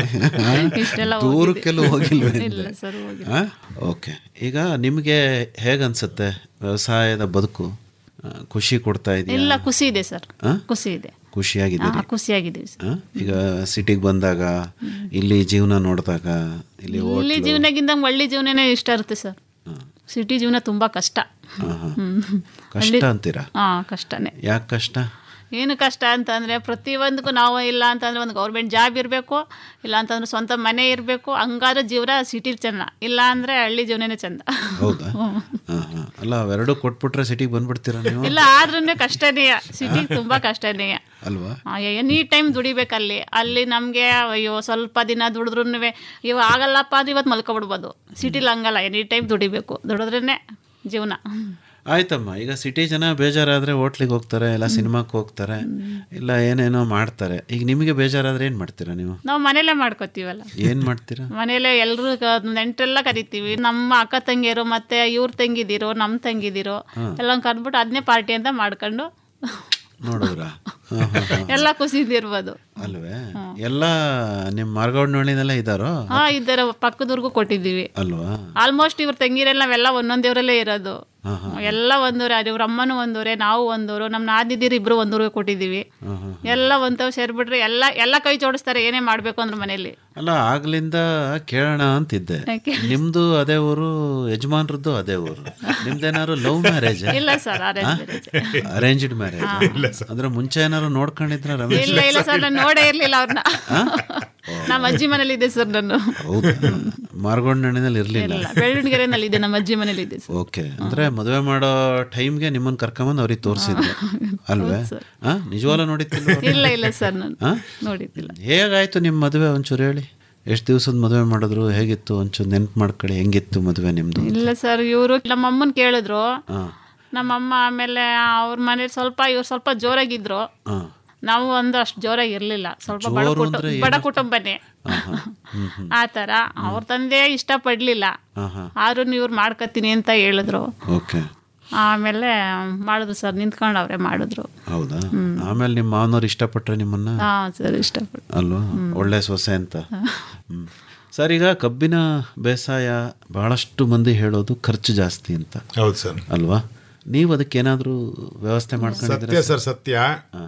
ಇಷ್ಟೆಲ್ಲ ದೂರಕ್ಕೆಲ್ಲೂ ಹೋಗಿಲ್ವೇ ಇಲ್ಲ ಸರ್ ಹೋಗಿಲ್ಲ ಆ? ಓಕೆ ಈಗ ನಿಮಗೆ ಹೇಗನ್ಸುತ್ತೆ ವ್ಯವಸಾಯದ ಬದುಕು ಆ, ಖುಷಿ ಕೊಡ್ತಾ ಇಲ್ಲ ಇದೆಯಾ ಖುಷಿ ಇದೆ ಸರ್ ಆ? ಖುಷಿ ಇದೆ ಖುಷಿಯಾಗಿದ್ದೀರಿ ಹಾ, ಖುಷಿಯಾಗಿದ್ದೀವಿ ಸರ್ ಆ? ಈಗ ಸಿಟಿಗೆ ಬಂದಾಗ ಇಲ್ಲಿ ಜೀವನ ನೋಡಿದಾಗ ಇಲ್ಲಿ ಇಲ್ಲಿ ಹೋಟ್ಲು ಜೀವನಗಿಂತ ಒಳ್ಳೆ ಜೀವನನೇ ಇಷ್ಟ ಇರುತ್ತೆ ಸರ್ ಸಿಟಿ ಜೀವನ ತುಂಬಾ ಕಷ್ಟ ಹ್ಮ್. ಕಷ್ಟ ಹಳ್ಳಿ- ಅಂತೀರಾ ಹಾ ಕಷ್ಟನೇ ಯಾಕೆ ಕಷ್ಟ ಏನು ಕಷ್ಟ ಅಂತಂದರೆ ಪ್ರತಿಯೊಂದಕ್ಕೂ ನಾವು ಇಲ್ಲ ಅಂತಂದರೆ ಒಂದು ಗೌರ್ಮೆಂಟ್ ಜಾಬ್ ಇರಬೇಕು ಇಲ್ಲ ಅಂತಂದ್ರೆ ಸ್ವಂತ ಮನೆ ಇರಬೇಕು ಹಂಗಾದ್ರೆ ಜೀವನ ಸಿಟಿಲಿ ಚೆಂದ ಇಲ್ಲ ಅಂದರೆ ಹಳ್ಳಿ ಜೀವನನೇ ಚೆಂದ ಹೌದಾ ಹ್ಮ್. ಹಾಂ ಹಾಂ ಅಲ್ಲ ಅವೆರಡು ಕೊಟ್ಬಿಟ್ರೆ ಸಿಟಿಗೆ ಬಂದ್ಬಿಡ್ತೀರಾ ನೀವು ಇಲ್ಲ ಆದ್ರೂ ಕಷ್ಟನೇ ಸಿಟಿ ತುಂಬ ಕಷ್ಟನೇ ಅಲ್ವಾ ಎನಿ ಟೈಮ್ ದುಡಿಬೇಕಲ್ಲಿ ಅಲ್ಲಿ ನಮಗೆ ಅಯ್ಯೋ ಸ್ವಲ್ಪ ದಿನ ದುಡಿದ್ರೂ ಇವ ಆಗಲ್ಲಪ್ಪ ಅಂದ್ರೆ ಇವತ್ತು ಮಲ್ಕೊಬಿಡ್ಬೋದು ಸಿಟಿಲಿ ಹಂಗಲ್ಲ ಎನಿ ಟೈಮ್ ದುಡಿಬೇಕು ದುಡಿದ್ರೇ ಜೀವನ ಆಯ್ತಮ್ಮ ಈಗ ಸಿಟಿ ಜನ ಬೇಜಾರಾದ್ರೆ ಹೋಟ್ಲಿಗೆ ಹೋಗ್ತಾರೆ ಇಲ್ಲ ಸಿನಿಮಾಕ್ಕೆ ಹೋಗ್ತಾರೆ ಇಲ್ಲ ಏನೇನೋ ಮಾಡ್ತಾರೆ ಈಗ ನಿಮಗೆ ಬೇಜಾರಾದ್ರೆ ಏನು ಮಾಡ್ತೀರಾ ನೀವು ನಾವು ಮನೇಲೇ ಮಾಡ್ಕೋತೀವಲ್ಲ ಏನು ಮಾಡ್ತೀರಾ ಮನೇಲೆ ಎಲ್ಲರೂ ನೆಂಟರೆಲ್ಲ ಕರಿತೀವಿ ನಮ್ಮ ಅಕ್ಕ ತಂಗಿಯರು ಮತ್ತೆ ಇವ್ರ ತಂಗಿದಿರೋ ನಮ್ಮ ತಂಗಿದಿರೋ ಹಾ. ಎಲ್ಲ ಕರೆದ್ಬಿಟ್ಟು ಅದನ್ನೇ ಪಾರ್ಟಿ ಅಂತ ಮಾಡ್ಕೊಂಡು ನೋಡಿದ್ರಾ ಹಾಂ ಹಾಂ ಹಾಂ ಎಲ್ಲ ಖುಷಿಯಿಂದ ಇರ್ಬೋದು ಅಲ್ವೇ ಎಲ್ಲ ನಿಮ್ಮ ಮಾರ್ಗವಣ್ಣೆಲ್ಲ ಇದ್ದಾರೋ ಹಾ ಇದ್ದಾರೆ ಪಕ್ಕದವ್ರಿಗೂ ಕೊಟ್ಟಿದ್ದೀವಿ ಅಲ್ವಾ ಆಲ್ಮೋಸ್ಟ್ ಇವ್ರ ತಂಗಿರೆಲ್ಲ ನಾವೆಲ್ಲ ಒಂದೊಂದೇವ್ರಲ್ಲೇ ಇರೋದು ಹಾಂ ಹಾಂ ಎಲ್ಲ ಒಂದೂರೆ ಇವ್ರ ಅಮ್ಮನೂ ಒಂದೂರೆ ನಾವು ಒಂದೂರು ನಮ್ಮ ನಾದಿದ್ದೀರು ಇಬ್ರು ಒಂದೂರಿಗೆ ಕೊಟ್ಟಿದ್ದೀವಿ ಹಾಂ ಹಾಂ ಎಲ್ಲ ಒಂದವ್ ಸೇರ್ಬಿಟ್ರೆ ಎಲ್ಲ ಎಲ್ಲ ಕೈ ಜೋಡಿಸ್ತಾರೆ ಏನೇ ಮಾಡ್ಬೇಕು ಅಂದ್ರೆ ಮನೇಲಿ ಅಲ್ಲ ಆಗ್ಲಿಂದ ಕೇಳೋಣ ಅಂತಿದ್ದೆ ಯಾಕೆ? ನಿಮ್ದು ಅದೇ ಊರು ಯಜಮಾನ್ರದ್ದು ಅದೇ ಊರು ನಿಮ್ದೇನಾದ್ರು ಲವ್ ಮ್ಯಾರೇಜ್ ಇಲ್ಲ sir arrange marriage. Arranged marriage ಅಂದ್ರೆ ಮುಂಚೆ ಏನಾದ್ರು ನೋಡ್ಕೊಂಡಿದ್ರ ರಮೇಶ್ ಇಲ್ಲ ಇಲ್ಲ ಸರ್ ನಾನು ನೋಡೇ ಇರ್ಲಿಲ್ಲ ಅವ್ರನ್ನ ಆ? ನಮ್ಮ ಅಜ್ಜಿ ಮನೇಲಿ ಇದೆ ಸರ್ ನಾನು ಹೌದಾ ಮಾರ್ಗೊಂಡಣಿನಲ್ಲಿ ಇರ್ಲಿಲ್ಲ ಇಲ್ಲ ಬೆಳ್ಳುಣಿಗೆರೆನಲ್ಲಿ ಇದೆ ನಮ್ಮ ಅಜ್ಜಿ ಮನೇಲಿ ಇದೆ ಸರ್ ಓಕೆ ಅಂದ್ರೆ ಮದುವೆ ಮಾಡೋ ಟೈಮ್ಗೆ ನಿಮ್ಮನ್ನ ಕರ್ಕೊಂಬಂದು ಅವ್ರಿಗೆ ತೋರಿಸಿದ್ರು ಅಲ್ವೇ ಆ ನಿಜವಾಗ್ಲೂ ನೋಡಿತ್ತಿಲ್ಲ ಇಲ್ಲ ಇಲ್ಲ ಸರ್ ನಾನು ಆ? ನೋಡಿದ್ದಿಲ್ಲ ಹೇಗಾಯ್ತು ನಿಮ್ಮ ಮದುವೆ ಒಂಚೂರು ಹೇಳಿ ಎಷ್ಟು ದಿವಸದ ಮದುವೆ ಮಾಡಿದ್ರು ಹೇಗಿತ್ತು ಒಂಚೂರು ನೆನ್ಪು ಮಾಡ್ಕೊಳ್ಳಿ ಹೆಂಗಿತ್ತು ಮದುವೆ ನಿಮ್ದು ಇಲ್ಲ ಸರ್ ಇವರು ನಮ್ಮ ಅಮ್ಮನ್ ಕೇಳಿದ್ರು ಹಾ ನಮ್ಮಮ್ಮ ಆಮೇಲೆ ಅವ್ರ ಮನೇಲಿ ಸ್ವಲ್ಪ ಇವ್ರು ಸ್ವಲ್ಪ ಜೋರಾಗಿದ್ರು ಹಾ ನಾವು ಒಂದು ಅಷ್ಟು ಜೋರಾಗಿ ಇರಲಿಲ್ಲ ಸ್ವಲ್ಪ ಬಡ ಜೋರು ಕುಟುಂಬ ಅಂದ್ರೆ ಬಡ ಏನು? ಕುಟುಂಬನೇ ಹಾ ಹಾ ಹ್ಮ್ ಹ್ಮ್ ಆ ಥರ ಅವ್ರ ತಂದೆ ಇಷ್ಟಪಡ್ಲಿಲ್ಲ ಹಾ ಹಾ ಆದ್ರೂ ಇವ್ರು ಮಾಡ್ಕೊತೀನಿ ಅಂತ ಹೇಳಿದ್ರು ಓಕೆ ಆಮೇಲೆ ಮಾಡಿದ್ರು ಸರ್ ನಿಂತ್ಕೊಂಡು ಮಾಡಿದ್ರು ಹೌದಾ ಆಮೇಲೆ ನಿಮ್ಮ ಮಾವನವ್ರು ಇಷ್ಟಪಟ್ರೆ ನಿಮ್ಮನ್ನ ಹಾ ಸರ್ ಇಷ್ಟಪಟ್ಟು ಅಲ್ವಾ ಒಳ್ಳೆ ಸೊಸೆ ಅಂತ ಹ್ಮ್. ಸರ್ ಈಗ ಕಬ್ಬಿನ ಬೇಸಾಯ ಬಹಳಷ್ಟು ಮಂದಿ ಹೇಳೋದು ಖರ್ಚು ಜಾಸ್ತಿ ಅಂತ ಹೌದು ಸರ್ ಅಲ್ವಾ ನೀವು ಅದಕ್ಕೇನಾದ್ರೂ ವ್ಯವಸ್ಥೆ ಮಾಡ್ಕೊಂಡಿದ್ರೆ ಸತ್ಯ ಸರ್ ಸತ್ಯ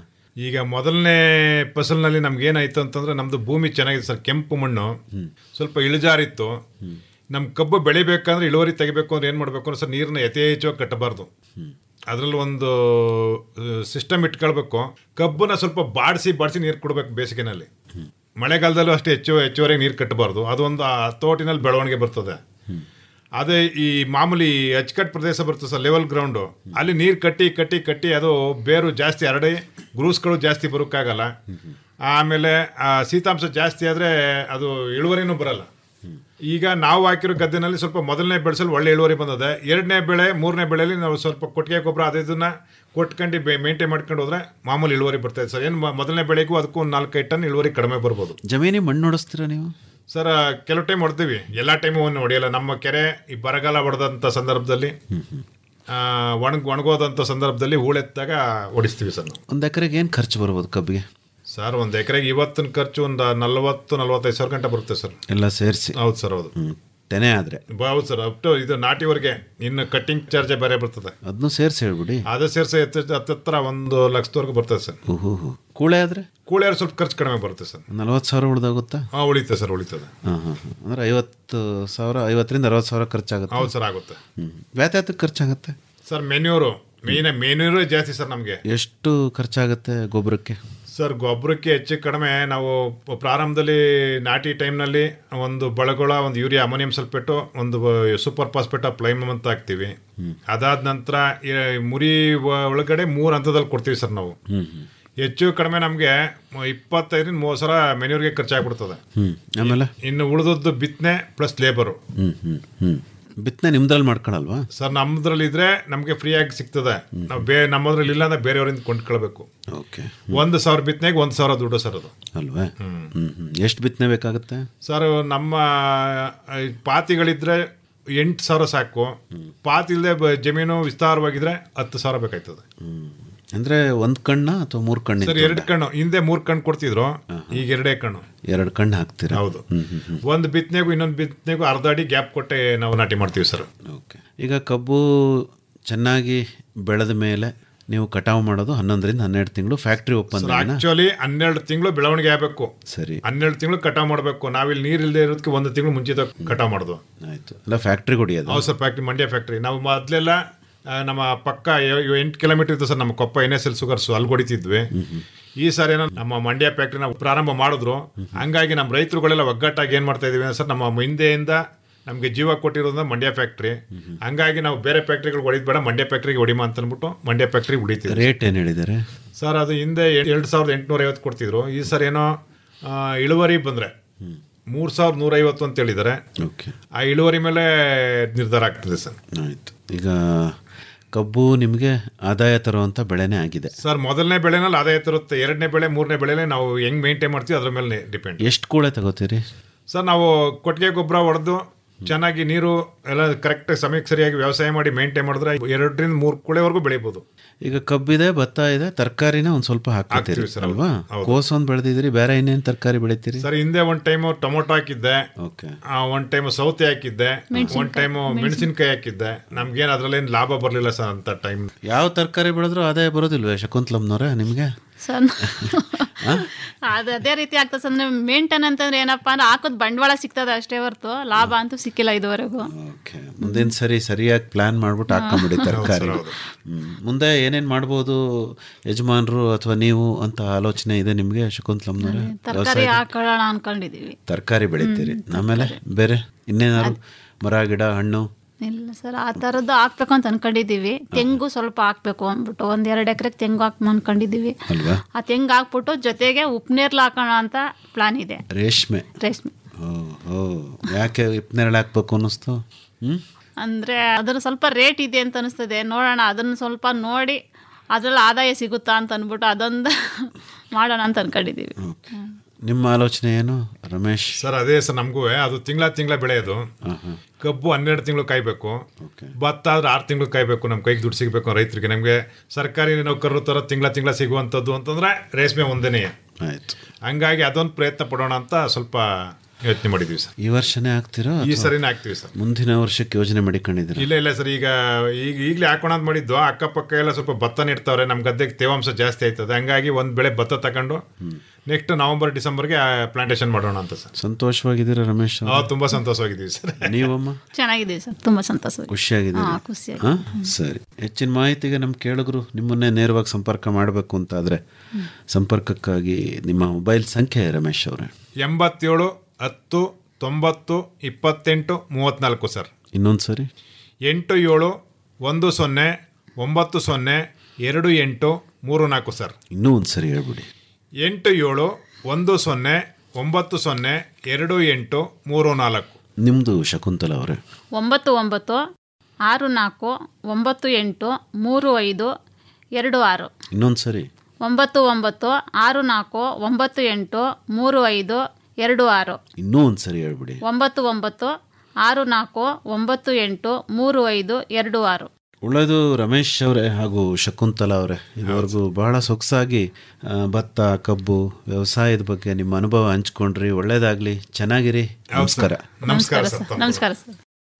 ಈಗ ಮೊದಲನೇ ಫಸಲ್ನಲ್ಲಿ ನಮ್ಗೆ ಏನಾಯ್ತು ಅಂತಂದ್ರೆ ನಮ್ದು ಭೂಮಿ ಚೆನ್ನಾಗಿದೆ ಸರ್ ಕೆಂಪು ಮಣ್ಣು ಸ್ವಲ್ಪ ಇಳಿಜಾರಿತ್ತು ನಮ್ಮ ಕಬ್ಬು ಬೆಳಿಬೇಕಂದ್ರೆ ಇಳುವರಿ ತೆಗಿಬೇಕು ಅಂದ್ರೆ ಏನು ಮಾಡಬೇಕು ಅಂದ್ರೆ ಸರ್ ನೀರನ್ನ ಯಥೇಚ್ಛವಾಗಿ ಕಟ್ಟಬಾರ್ದು ಅದ್ರಲ್ಲಿ ಒಂದು ಸಿಸ್ಟಮ್ ಇಟ್ಕೊಳ್ಬೇಕು ಕಬ್ಬನ್ನ ಸ್ವಲ್ಪ ಬಾಡಿಸಿ ಬಾಡಿಸಿ ನೀರು ಕೊಡ್ಬೇಕು ಬೇಸಿಗೆನಲ್ಲಿ ಮಳೆಗಾಲದಲ್ಲೂ ಅಷ್ಟೇ ಹೆಚ್ಚು ಹೆಚ್ಚುವರೆಗೆ ನೀರು ಕಟ್ಟಬಾರ್ದು ಅದೊಂದು ಆ ತೋಟಿನಲ್ಲಿ ಬೆಳವಣಿಗೆ ಬರ್ತದೆ ಅದೇ ಈ ಮಾಮೂಲಿ ಅಚ್ಚುಕಟ್ಟು ಪ್ರದೇಶ ಬರ್ತದೆ ಸರ್ ಲೆವೆಲ್ ಗ್ರೌಂಡು ಅಲ್ಲಿ ನೀರು ಕಟ್ಟಿ ಕಟ್ಟಿ ಕಟ್ಟಿ ಅದು ಬೇರು ಜಾಸ್ತಿ ಹರಡಿ ಗ್ರೂಸ್ಗಳು ಜಾಸ್ತಿ ಬರೋಕ್ಕಾಗಲ್ಲ ಆಮೇಲೆ ಆ ಶೀತಾಂಶ ಜಾಸ್ತಿ ಆದರೆ ಅದು ಇಳುವರಿನೂ ಬರಲ್ಲ ಈಗ ನಾವು ಹಾಕಿರೋ ಗದ್ದೆನಲ್ಲಿ ಸ್ವಲ್ಪ ಮೊದಲನೇ ಬೆಳೆಸಲು ಒಳ್ಳೆ ಇಳುವರಿ ಬಂದಿದೆ ಎರಡನೇ ಬೆಳೆ ಮೂರನೇ ಬೆಳೆಯಲ್ಲಿ ನಾವು ಸ್ವಲ್ಪ ಕೊಟ್ಟಿಗೆ ಗೊಬ್ಬರ ಅದು ಇದನ್ನ ಕೊಟ್ಕೊಂಡು ಮೇಂಟೈನ್ ಮಾಡ್ಕೊಂಡು ಹೋದ್ರೆ ಮಾಮೂಲಿ ಇಳುವರಿ ಬರ್ತದೆ ಸರ್ ಏನು ಮೊದಲನೇ ಬೆಳೆಗೂ ಅದಕ್ಕೂ ಒಂದು ನಾಲ್ಕೈದು ಟನ್ ಇಳುವರಿ ಕಡಿಮೆ ಬರ್ಬೋದು ಜಮೀನಿಗೆ ಮಣ್ಣು ಹೊಡಿಸ್ತೀರಾ ನೀವು ಸರ್ ಕೆಲವು ಟೈಮ್ ಹೊಡ್ತೀವಿ ಎಲ್ಲ ಟೈಮು ಒಂದು ಹೊಡೆಯಲ್ಲ ನಮ್ಮ ಕೆರೆ ಈ ಬರಗಾಲ ಹೊಡೆದಂಥ ಸಂದರ್ಭದಲ್ಲಿ ಒಣಗ್ ಒಣಗೋದಂಥ ಸಂದರ್ಭದಲ್ಲಿ ಹೂಳೆತ್ತಾಗ ಹೊಡಿಸ್ತೀವಿ ಸರ್ ನಾವು ಒಂದು ಎಕರೆಗೆ ಏನು ಖರ್ಚು ಬರ್ಬೋದು ಕಬ್ಬಿಗೆ ಸರ್ ಒಂದು ಎಕರೆಗೆ ಇವತ್ತಿನ ಖರ್ಚು ಒಂದು ನಲವತ್ತು ನಲವತ್ತೈದು ಸಾವಿರ ಗಂಟೆ ಬರುತ್ತೆ ಸರ್ ಎಲ್ಲ ಸೇರಿಸಿ ಹೌದು ಸರ್ ಹೌದು ತೆನೆ ಆದರೆ ಹೌದು ಸರ್ ಅಪ್ ಟು ಇದು ನಾಟಿವರೆಗೆ ಇನ್ನು ಕಟ್ಟಿಂಗ್ ಚಾರ್ಜ್ ಬೇರೆ ಬರ್ತದೆ ಅದನ್ನು ಸೇರಿಸಿ ಹೇಳ್ಬಿಡಿ ಅದು ಸೇರಿಸಿ ಹತ್ತತ್ರ ಒಂದು ಲಕ್ಷದವರೆಗೂ ಬರ್ತದೆ ಸರ್ ಹೂ ಹೂ ಕೂಳೆ ಆದರೆ ಕೂಳಿ ಆದ್ರೆ ಸ್ವಲ್ಪ ಖರ್ಚು ಕಡಿಮೆ ಬರುತ್ತೆ ಸರ್ ನಲ್ವತ್ತು ಸಾವಿರ ಉಳ್ದಾಗುತ್ತಾ ಹಾಂ ಉಳಿತದೆ ಸರ್ ಉಳಿತದೆ ಹಾಂ ಹಾಂ ಹಾಂ ಅಂದರೆ ಐವತ್ತು ಸಾವಿರ ಐವತ್ತರಿಂದ ಅರವತ್ತು ಸಾವಿರ ಖರ್ಚಾಗುತ್ತೆ ಹೌದು ಸರ್ ಆಗುತ್ತೆ ಹ್ಞೂ ವ್ಯಾತ್ಯಾತಕ್ಕೆ ಖರ್ಚಾಗುತ್ತೆ ಸರ್ ಮೆನ್ಯೂರು ಮೇಯ್ನ ಮೆನ್ಯೂರು ಜಾಸ್ತಿ ಸರ್ ನಮಗೆ ಎಷ್ಟು ಖರ್ಚಾಗುತ್ತೆ ಗೊಬ್ಬರಕ್ಕೆ ಸರ್ ಗೊಬ್ಬರಕ್ಕೆ ಹೆಚ್ಚು ಕಡಿಮೆ ನಾವು ಪ್ರಾರಂಭದಲ್ಲಿ ನಾಟಿ ಟೈಮ್ನಲ್ಲಿ ಒಂದು ಬಳಗೊಳ ಒಂದು ಯೂರಿಯಾ ಅಮೋನಿಯಂ ಸಲ್ಫೇಟು ಒಂದು ಸೂಪರ್ ಫಾಸ್ಫೇಟ್ ಪ್ಲೈಮ್ ಅಂತ ಹಾಕ್ತೀವಿ ಅದಾದ ನಂತರ ಈ ಮುರಿ ಒ- ಒಳಗಡೆ ಮೂರು ಹಂತದಲ್ಲಿ ಕೊಡ್ತೀವಿ ಸರ್ ನಾವು ಹ್ಞೂ ಹ್ಞೂ ಹೆಚ್ಚು ಕಡಿಮೆ ನಮಗೆ ಇಪ್ಪತ್ತೈದರಿಂದ ಮೂವತ್ತು ಸಾವಿರ ಮೆನ್ಯೂರ್ಗೆ ಖರ್ಚಾಗ್ಬಿಡ್ತದೆ ಹ್ಞೂ ಆಮೇಲೆ ಇನ್ನು ಉಳಿದದ್ದು ಬಿತ್ತನೆ ಪ್ಲಸ್ ಲೇಬರು ಹ್ಞೂ ಹ್ಞೂ ಹ್ಞೂ ಬಿತ್ತನೆ ನಿಮ್ದ್ರಲ್ಲಿ ಮಾಡ್ಕೊಳಲ್ವಾ ಸರ್ ನಮ್ಮದ್ರಲ್ಲಿ ಇದ್ರೆ ನಮಗೆ ಫ್ರೀ ಆಗಿ ಸಿಗ್ತದೆ ನಾವು ಬೇ ನಮ್ಮದ್ರಲ್ಲಿ ಇಲ್ಲ ಅಂದ್ರೆ ಬೇರೆಯವರಿಂದ ಕೊಂಡ್ಕೊಳ್ಬೇಕು ಓಕೆ ಒಂದು ಸಾವಿರ ಬಿತ್ತನೆಗೆ ಒಂದು ಸಾವಿರ ದುಡ್ಡು ಸರ್ ಅದು ಅಲ್ವೇ ಹ್ಞೂ ಹ್ಞೂ ಎಷ್ಟು ಬಿತ್ತನೆ ಬೇಕಾಗುತ್ತೆ ಸರ್ ನಮ್ಮ ಆ, ಪಾತಿಗಳಿದ್ರೆ ಎಂಟು ಸಾವಿರ ಸಾಕು ಪಾತಿ ಇಲ್ಲದೆ ಜಮೀನು ವಿಸ್ತಾರವಾಗಿದ್ರೆ ಹತ್ತು ಸಾವಿರ ಬೇಕಾಯ್ತದೆ ಅಂದರೆ ಒಂದು ಕಣ್ಣ ಅಥವಾ ಮೂರು ಕಣ್ಣು ಸರ್ ಎರಡು ಕಣ್ಣು ಹಿಂದೆ ಮೂರು ಕಣ್ಣು ಕೊಡ್ತಿದ್ರು ಈಗ ಎರಡೇ ಕಣ್ಣು ಎರಡು ಕಣ್ಣು ಹಾಕ್ತೀರಾ ಹೌದು ಹ್ಞೂ ಹ್ಞೂ ಹ್ಞೂ ಒಂದು ಬಿತ್ತನೆಗೂ ಇನ್ನೊಂದು ಬಿತ್ತನೆಗೂ ಅರ್ಧ ಅಡಿ ಗ್ಯಾಪ್ ಕೊಟ್ಟೆ ನಾವು ನಾಟಿ ಮಾಡ್ತೀವಿ ಸರ್ ಓಕೆ ಈಗ ಕಬ್ಬು ಚೆನ್ನಾಗಿ ಬೆಳೆದ ಮೇಲೆ ನೀವು ಕಟಾವು ಮಾಡೋದು ಹನ್ನೊಂದರಿಂದ ಹನ್ನೆರಡು ತಿಂಗಳು ಫ್ಯಾಕ್ಟ್ರಿ ಒಪ್ಪಂದ ಆಕ್ಚುಲಿ ಹನ್ನೆರಡು ತಿಂಗಳು ಬೆಳವಣಿಗೆ ಆಗಬೇಕು ಸರಿ ಹನ್ನೆರಡು ತಿಂಗಳು ಕಟಾವ್ ಮಾಡಬೇಕು ನಾವಿಲ್ಲಿ ನೀರು ಇಲ್ಲದೆ ಇರೋದಕ್ಕೆ ಒಂದು ತಿಂಗಳು ಮುಂಚಿತ ಕಟಾವ್ ಮಾಡೋದು ಆಯಿತು ಅಲ್ಲ ಫ್ಯಾಕ್ಟ್ರಿ ಹೊಡಿಯೋದು ಹೌದು ಸರ್ ಫ್ಯಾಕ್ಟ್ರಿ ಮಂಡ್ಯ ಫ್ಯಾಕ್ಟ್ರಿ ನಾವು ಮೊದಲೆಲ್ಲ ಆ, ನಮ್ಮ ಪಕ್ಕ ಎಂಟು ಕಿಲೋಮೀಟರ್ ಇತ್ತು ಸರ್ ನಮ್ಮ Koppa N S L sugars ಅಲ್ಲಿ ಹೊಡಿತಿದ್ವಿ ಈ ಸಾರಿ ಏನೋ ನಮ್ಮ ಮಂಡ್ಯ ಫ್ಯಾಕ್ಟ್ರಿ ನಾವು ಪ್ರಾರಂಭ ಮಾಡಿದ್ರು ಹಂಗಾಗಿ ನಮ್ಮ ರೈತರುಗಳೆಲ್ಲ ಒಗ್ಗಟ್ಟಾಗಿ ಏನು ಮಾಡ್ತಾ ಇದೀವಿ ಅಂದ್ರೆ ಸರ್ ನಮ್ಮ ಹಿಂದೆಯಿಂದ ನಮಗೆ ಜೀವ ಕೊಟ್ಟಿರೋದ್ರಿಂದ ಮಂಡ್ಯ ಫ್ಯಾಕ್ಟ್ರಿ ಹಂಗಾಗಿ ನಾವು ಬೇರೆ ಫ್ಯಾಕ್ಟ್ರಿಗಳು ಹೊಡಿದ್ ಬೇಡ ಮಂಡ್ಯ ಫ್ಯಾಕ್ಟ್ರಿಗೆ ಹೊಡಿಮ ಅಂತ ಅಂದ್ಬಿಟ್ಟು ಮಂಡ್ಯ ಫ್ಯಾಕ್ಟ್ರಿ ಹೊಡಿತೀವಿ ರೇಟ್ ಏನು ಹೇಳಿದ್ದಾರೆ ಸರ್ ಅದು ಹಿಂದೆ ಎರಡು ಸಾವಿರದ ಎಂಟುನೂರ ಐವತ್ತು ಕೊಡ್ತಿದ್ರು ಈ ಸರ್ ಏನೋ ಆ, ಇಳುವರಿ ಬಂದರೆ ಮೂರು ಸಾವಿರದ ನೂರೈವತ್ತು ಅಂತ ಹೇಳಿದ್ದಾರೆ ಓಕೆ ಆ ಇಳುವರಿ ಮೇಲೆ ನಿರ್ಧಾರ ಆಗ್ತದೆ ಸರ್ ಆಯಿತು ಈಗ ಕಬ್ಬು ನಿಮಗೆ ಆದಾಯ ತರುವಂಥ ಬೆಳೆನೇ ಆಗಿದೆ ಸರ್ ಮೊದಲನೇ ಬೆಳೆನಲ್ಲಿ ಆದಾಯ ತರುತ್ತೆ ಎರಡನೇ ಬೆಳೆ ಮೂರನೇ ಬೆಳೆನೇ ನಾವು ಹೆಂಗ್ ಮೇಂಟೈನ್ ಮಾಡ್ತೀವಿ ಅದ್ರ ಮೇಲೆ ಡಿಪೆಂಡ್ ಎಷ್ಟು ಕೂಳೆ ತಗೋತೀರಿ ಸರ್ ನಾವು ಕೊಟ್ಟಿಗೆ ಗೊಬ್ಬರ ಹೊಡೆದು ಚೆನ್ನಾಗಿ ನೀರು ಎಲ್ಲ ಕರೆಕ್ಟ್ ಸಮಯಕ್ಕೆ ಸರಿಯಾಗಿ ವ್ಯವಸಾಯ ಮಾಡಿ ಮೇಂಟೈನ್ ಮಾಡಿದ್ರೆ ಎರಡರಿಂದ ಮೂರು ಕುಳೆವರೆಗೂ ಬೆಳಿಬೋದು ಈಗ ಕಬ್ಬಿದೆ ಭತ್ತ ಇದೆ ತರಕಾರಿನ ಒಂದು ಸ್ವಲ್ಪ ಹಾಕ್ತೀರಿ ಹಾಕ್ತೀವಿ ಸರ್, ಅಲ್ವಾ ಹೌದು. ಕೋಸು ಒಂದು ಬೆಳೆದಿದ್ದೀರಿ ಬೇರೆ ಇನ್ನೇನು ತರಕಾರಿ ಬೆಳಿತೀರಿ ಸರ್ ಹಿಂದೆ ಒಂದು ಟೈಮ್ ಟೊಮೊಟೊ ಹಾಕಿದ್ದೆ ಓಕೆ ಒಂದು ಟೈಮ್ ಸೌತೆ ಹಾಕಿದ್ದೆ ಒಂದು ಟೈಮ್ ಮೆಣಸಿನ್ಕಾಯಿ ಹಾಕಿದ್ದೆ ನಮ್ಗೇನು ಅದ್ರಲ್ಲೇನು ಲಾಭ ಬರಲಿಲ್ಲ ಸರ್ ಅಂತ ಟೈಮ್ ಯಾವ ತರಕಾರಿ ಬೆಳೆದ್ರೂ ಆದಾಯ ಬರೋದಿಲ್ವೇ ಶಕುಂತಲಮ್ನವ್ರೆ ನಿಮಗೆ ಸರ್ ಅದು ಅದೇ ರೀತಿ ಆಗ್ತದೆ ಸರ್ ಅಂದ್ರೆ ಮೇಂಟೈನ್ ಅಂತಂದ್ರೆ ಏನಪ್ಪಾ ಅಂದ್ರೆ ಹಾಕೋದ್ ಬಂಡವಾಳ ಸಿಗ್ತದೆ ಅಷ್ಟೇ ಹೊರ್ತು ಲಾಭ ಅಂತೂ ಸಿಕ್ಕಿಲ್ಲ ಇದುವರೆಗೂ ಓಕೆ ಮುಂದಿನ ಸರಿ ಸರಿಯಾಗಿ ಪ್ಲಾನ್ ಮಾಡ್ಬಿಟ್ಟು ಹಾಕೊಂಬಿಡಿ ತರಕಾರಿ ಹೌದು. ಮುಂದೆ ಏನೇನು ಮಾಡ್ಬೋದು ಯಜಮಾನರು ಅಥವಾ ನೀವು ಅಂತ ಆಲೋಚನೆ ಇದೆ ನಿಮಗೆ ಶಕುಂತಲಮ್ನವ್ರೆ ತರಕಾರಿ ಹಾಕೊಳ್ಳೋಣ ಅನ್ಕೊಂಡಿದೀವಿ ತರಕಾರಿ ಬೆಳಿತೀರಿ ಆಮೇಲೆ ಬೇರೆ ಇನ್ನೇನಾದ್ರು ಮರ ಗಿಡ ಹಣ್ಣು ಇಲ್ಲ ಸರ್ ಆ ಥರದ್ದು ಹಾಕ್ಬೇಕು ಅಂತ ಅನ್ಕೊಂಡಿದೀವಿ ತೆಂಗು ಸ್ವಲ್ಪ ಹಾಕ್ಬೇಕು ಅಂದ್ಬಿಟ್ಟು ಒಂದ್ ಎರಡು ಎಕರೆಗೆ ತೆಂಗು ಹಾಕ್ ಅನ್ಕೊಂಡಿದೀವಿ ಅಲ್ವಾ ಆ ತೆಂಗು ಹಾಕ್ಬಿಟ್ಟು ಜೊತೆಗೆ ಉಪ್ನೇರ್ಲು ಹಾಕೋಣ ಅಂತ ಪ್ಲಾನ್ ಇದೆ ರೇಷ್ಮೆ ರೇಷ್ಮೆ ಓ ಓ ಯಾಕೆ ಇಪ್ಪನೆರಳು ಹಾಕ್ಬೇಕು ಅನ್ನಿಸ್ತು ಹ್ಞೂ ಅಂದ್ರೆ ಅದ್ರ ಸ್ವಲ್ಪ ರೇಟ್ ಇದೆ ಅಂತ ಅನಿಸ್ತದೆ ನೋಡೋಣ ಅದನ್ನ ಸ್ವಲ್ಪ ನೋಡಿ ಅದ್ರಲ್ಲಿ ಆದಾಯ ಸಿಗುತ್ತಾ ಅಂತ ಅಂದ್ಬಿಟ್ಟು ಅದೊಂದು ಮಾಡೋಣ ಅಂತ ಅನ್ಕೊಂಡಿದೀವಿ ನಿಮ್ಮ ಆಲೋಚನೆ ಏನು ರಮೇಶ್ ಸರ್ ಅದೇ ಸರ್ ನಮಗೂ ಅದು ತಿಂಗಳ ತಿಂಗಳ ಬೆಳೆಯೋದು ಕಬ್ಬು ಹನ್ನೆರಡು ತಿಂಗಳು ಕಾಯ್ಬೇಕು ಭತ್ತ ಆದ್ರೆ ಆರು ತಿಂಗಳು ಕಾಯ್ಬೇಕು ನಮ್ಮ ಕೈಗೆ ದುಡ್ಡು ಸಿಗಬೇಕು ರೈತರಿಗೆ ನಮಗೆ ಸರ್ಕಾರಿ ನೌಕರರು ಥರ ತಿಂಗಳ ತಿಂಗಳ ಸಿಗುವಂಥದ್ದು ಅಂತಂದ್ರೆ ರೇಷ್ಮೆ ಒಂದೇನೆ ಆಯ್ತು ಹಂಗಾಗಿ ಅದೊಂದು ಪ್ರಯತ್ನ ಪಡೋಣ ಅಂತ ಸ್ವಲ್ಪ ಯೋಚನೆ ಮಾಡಿದ್ವಿ ಸರ್ ಈ ವರ್ಷನೇ ಹಾಕ್ತಿರೋ ಈ ಅಥವಾ ಸರಿನೇ ಹಾಕ್ತೀವಿ ಸರ್ ಮುಂದಿನ ವರ್ಷಕ್ಕೆ ಯೋಜನೆ ಮಾಡಿಕೊಂಡಿದ್ದೀರಾ ಇಲ್ಲ ಇಲ್ಲ ಸರ್ ಈಗ ಈಗ ಈಗಲೇ ಹಾಕೋಣ ಅಂತ ಮಾಡಿದ್ದು ಅಕ್ಕಪಕ್ಕ ಎಲ್ಲ ಸ್ವಲ್ಪ ಭತ್ತ ನೆಡ್ತಾವ್ರೆ ನಮ್ಮ ಗದ್ದೆಗೆ ತೇವಾಂಶ ಜಾಸ್ತಿ ಆಯ್ತದೆ ಹಂಗಾಗಿ ಒಂದು ಬೆಳೆ ಭತ್ತ ತಗೊಂಡು ನೆಕ್ಸ್ಟ್ ನವೆಂಬರ್ ಡಿಸೆಂಬರ್ಗೆ ಪ್ಲಾಂಟೇಶನ್ ಮಾಡೋಣ ಅಂತ ಸರ್ ಸಂತೋಷವಾಗಿದ್ದೀರಾ ರಮೇಶ್ ಅವ್ರೆ? ನಾವು ತುಂಬಾ ಸಂತೋಷವಾಗಿದ್ದೀವಿ ಸರ್ ನೀವಮ್ಮ ಚೆನ್ನಾಗಿದೆ ಸರ್ ತುಂಬಾ ಸಂತೋಷ ಖುಷಿಯಾಗಿದ್ದೀರಾ ಹಾ, ಖುಷಿಯಾಗಿ. ಹಾ? ಸರಿ ಹೆಚ್ಚಿನ ಮಾಹಿತಿಗೆ ನಮ್ಮ ಕೇಳುಗರು ನಿಮ್ಮನ್ನೇ ನೇರವಾಗಿ ಸಂಪರ್ಕ ಮಾಡಬೇಕು ಅಂತಾದರೆ ಸಂಪರ್ಕಕ್ಕಾಗಿ ನಿಮ್ಮ ಮೊಬೈಲ್ ಸಂಖ್ಯೆ ರಮೇಶ್ ಅವರೇ ಎಂಬತ್ತೇಳು ಹತ್ತು ತೊಂಬತ್ತು ಇಪ್ಪತ್ತೆಂಟು ಮೂವತ್ತ್ನಾಲ್ಕು ಸರ್ ಇನ್ನೊಂದು ಸರಿ ಎಂಟು ಏಳು ಒಂದು ಸೊನ್ನೆ ಒಂಬತ್ತು ಸೊನ್ನೆ ಎರಡು ಎಂಟು ಮೂರು ನಾಲ್ಕು ಸರ್ ಇನ್ನೂ ಒಂದು ಸರಿ ಹೇಳ್ಬಿಡಿ ಎಂಟು ಏಳು ಒಂದು ಸೊನ್ನೆ ಒಂಬತ್ತು ಸೊನ್ನೆ ಎರಡು ಎಂಟು ಮೂರು ನಾಲ್ಕು ನಿಮ್ಮದು ಶಕುಂತಲ ಅವರೇ ಒಂಬತ್ತು ಒಂಬತ್ತು ಆರು ನಾಲ್ಕು ಒಂಬತ್ತು ಎಂಟು ಮೂರು ಐದು ಎರಡು ಆರು ಇನ್ನೊಂದು ಸರಿ ಒಂಬತ್ತು ಒಂಬತ್ತು ಆರು ನಾಲ್ಕು ಒಂಬತ್ತು ಎಂಟು ಮೂರು ಐದು ಎರಡು ಆರು ಇನ್ನೂ ಒಂದು ಸರಿ ಹೇಳ್ಬಿಡಿ ಒಂಬತ್ತು ಒಂಬತ್ತು ಆರು ನಾಲ್ಕು ಒಂಬತ್ತು ಎಂಟು ಮೂರು ಐದು ಎರಡು ಆರು ಒಳ್ಳೆಯದು ರಮೇಶ್ ಅವರೇ ಹಾಗೂ ಶಕುಂತಲಾ ಅವರೇ ಇದುವರೆಗೂ ಬಹಳ ಸೊಗಸಾಗಿ ಆ, ಭತ್ತ ಕಬ್ಬು ವ್ಯವಸಾಯದ ಬಗ್ಗೆ ನಿಮ್ಮ ಅನುಭವ ಹಂಚ್ಕೊಂಡ್ರಿ ಒಳ್ಳೇದಾಗ್ಲಿ ಚೆನ್ನಾಗಿರಿ ನಮಸ್ಕಾರ ನಮಸ್ಕಾರ ಸರ್ ನಮಸ್ಕಾರ ಸರ್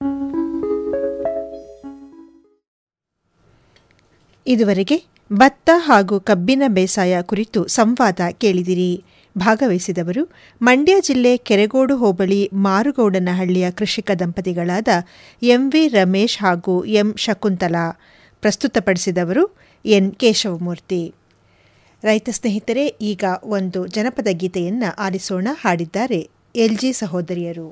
ಇದುವರೆಗೆ ಭತ್ತ ಹಾಗೂ ಕಬ್ಬಿನ ಬೇಸಾಯ ಕುರಿತು ಸಂವಾದ ಕೇಳಿದಿರಿ ಭಾಗವಹಿಸಿದವರು ಮಂಡ್ಯ ಜಿಲ್ಲೆ ಕೆರೆಗೋಡು ಹೋಬಳಿ ಮಾರುಗೌಡನಹಳ್ಳಿಯ ಕೃಷಿಕ ದಂಪತಿಗಳಾದ ಎಂವಿ ರಮೇಶ್ ಹಾಗೂ ಎಂ ಶಕುಂತಲಾ ಪ್ರಸ್ತುತಪಡಿಸಿದವರು ಎನ್ ಕೇಶವಮೂರ್ತಿ ರೈತ ಸ್ನೇಹಿತರೆ ಈಗ ಒಂದು ಜನಪದ ಗೀತೆಯನ್ನು ಆಲಿಸೋಣ ಹಾಡಿದ್ದಾರೆ ಎಲ್ಜಿ ಸಹೋದರಿಯರು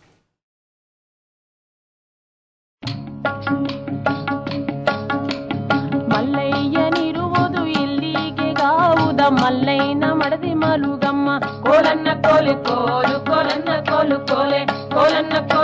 ಮಲ್ಲಯ್ಯನಿರುವುದು ಇಲ್ಲಿಗೆ ಗಾವುದ ಮಲ್ಲಯ್ಯನ ಮಡದಿ ಮಲುಗಮ್ಮ ಕೋಲನ್ನ ಕೋಲು ಕೋಲು ಕೋಲನ್ನ ಕೋಲು ಕೋಲೆ ಕೋಲನ್ನ ಕೋಲು